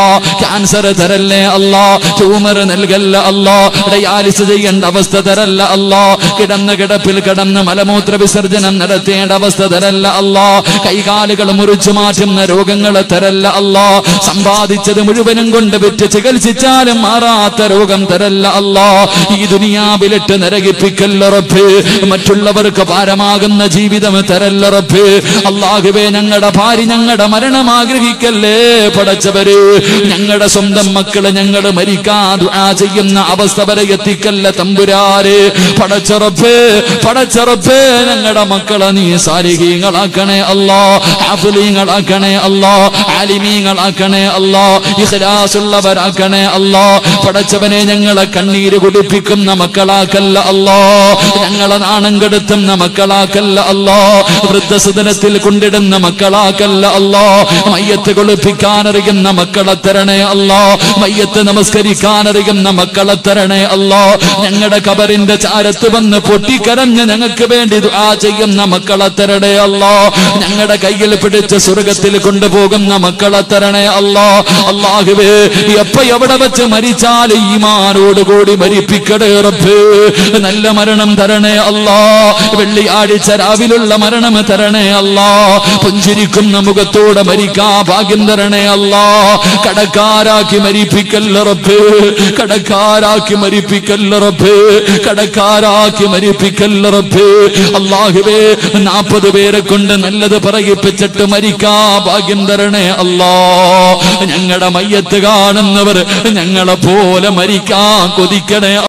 ക്യാൻസർ തരല്ലേ അല്ലാ ട്യൂമർ നൽകല്ല അല്ലാ ഡയാലിസ് ചെയ്യേണ്ട അവസ്ഥ തരല്ല അല്ലാ കിടന്ന കിടപ്പിൽ കിടന്ന് മലമൂത്ര വിസർജനം നടത്തേണ്ട അവസ്ഥ തരല്ല അല്ലാ കൈകാലുകൾ മുറിച്ചു മാറ്റുന്ന രോഗങ്ങൾ തരല്ല അല്ലാ സമ്പാദിച്ചത് മുഴുവനും കൊണ്ട് വിറ്റ് ചികിത്സിച്ചാലും മാറാത്ത രോഗം തരല്ല അല്ലാ ഈ ദുനിയാവിലിട്ട് നരകിപ്പിക്കല്ല റബ്ബ് മറ്റുള്ളവർക്ക് ഭാരമാകുന്ന ജീവിതം തരല്ല റബ്ബ് അള്ളാഹുവേ ഞങ്ങളുടെ ഭാര്യ ഞങ്ങളുടെ മരണം ആഗ്രഹിക്കല്ലേ പടച്ചവര് ഞങ്ങളുടെ സ്വന്തം മക്കള് ഞങ്ങൾ മരിക്കാ ദുആ ചെയ്യുന്ന അവസ്ഥ വരെ എത്തിക്കല്ല തമ്പുരാര് പടച്ചറപ്പ് പടച്ചറപ്പ് ഞങ്ങളുടെ മക്കളെ നീ സാലിഹീങ്ങളാക്കണേ അല്ലാ ഹാഫിലീങ്ങളാക്കണേ അല്ലാ ആലിമീങ്ങളാക്കണേ അല്ലാ ഇഖ്ലാസുള്ളവരാക്കണേ അല്ലാ പടച്ചവനെ ഞങ്ങളെ കണ്ണീര് കുടിപ്പിക്കുന്ന മക്കളാക്കല്ല അല്ലാ ഞങ്ങളെ നാണം കെടുത്തുന്ന മക്കളാക്കല്ല അല്ലാ വൃദ്ധസദനത്തിൽ കൊണ്ടിടുന്ന മക്കളാക്കല്ല അല്ലാ മയ്യത്ത് കുളിപ്പിക്കാനറിയുന്ന മക്കളെ തരണേ അല്ലാ മയ്യത്ത് നമസ്കരിക്കാനറിയുന്ന മക്കളെ തരണേ അല്ലാ ഞങ്ങളുടെ കബറിന്റെ ചാരത്ത് വന്ന് പൊട്ടിക്കരഞ്ഞ് ഞങ്ങൾക്ക് വേണ്ടി ദുആ ചെയ്യുന്ന മക്കളെ തരണേ അല്ലാ ഞങ്ങളുടെ കയ്യിൽ പിടിച്ച് സ്വർഗത്തിൽ കൊണ്ടുപോകുന്ന മക്കളെ തരണേ അല്ലാ അള്ളാഹുവേ എപ്പ എവിടെ വെച്ച് മരിച്ചാൽ ഈമാനോട് കൂടി മരിപ്പിക്കടേ റബ്ബ് നല്ല മരണം തരണേ അല്ലാ വെള്ളിയാഴ്ച രാവിലുള്ള മരണം തരണേ അല്ലാ പുഞ്ചിരിക്കുന്ന മുഖത്തോടെ മരിക്കാ ഭാഗ്യം തരണേ അല്ലാ കടക്കാരാക്കി മരിപ്പിക്കല്ല റബ്ബ് കടക്കാരാക്കി മരിപ്പിക്കല്ല റബ്ബ് കടക്കാരാക്കി മരിപ്പിക്കല്ല റബ്ബ് അള്ളാഹുവേ നാൽപ്പത് പേരെ കൊണ്ട് നല്ലത് പറയിപ്പിച്ചിട്ട് മരിക്കാ ഭാഗ്യം തരണേ അല്ലാ ഞങ്ങളുടെ മയ്യത്ത് കാണുന്നവർ ഞങ്ങളെ പോലെ മരിക്കാൻ കൊതിക്കണേ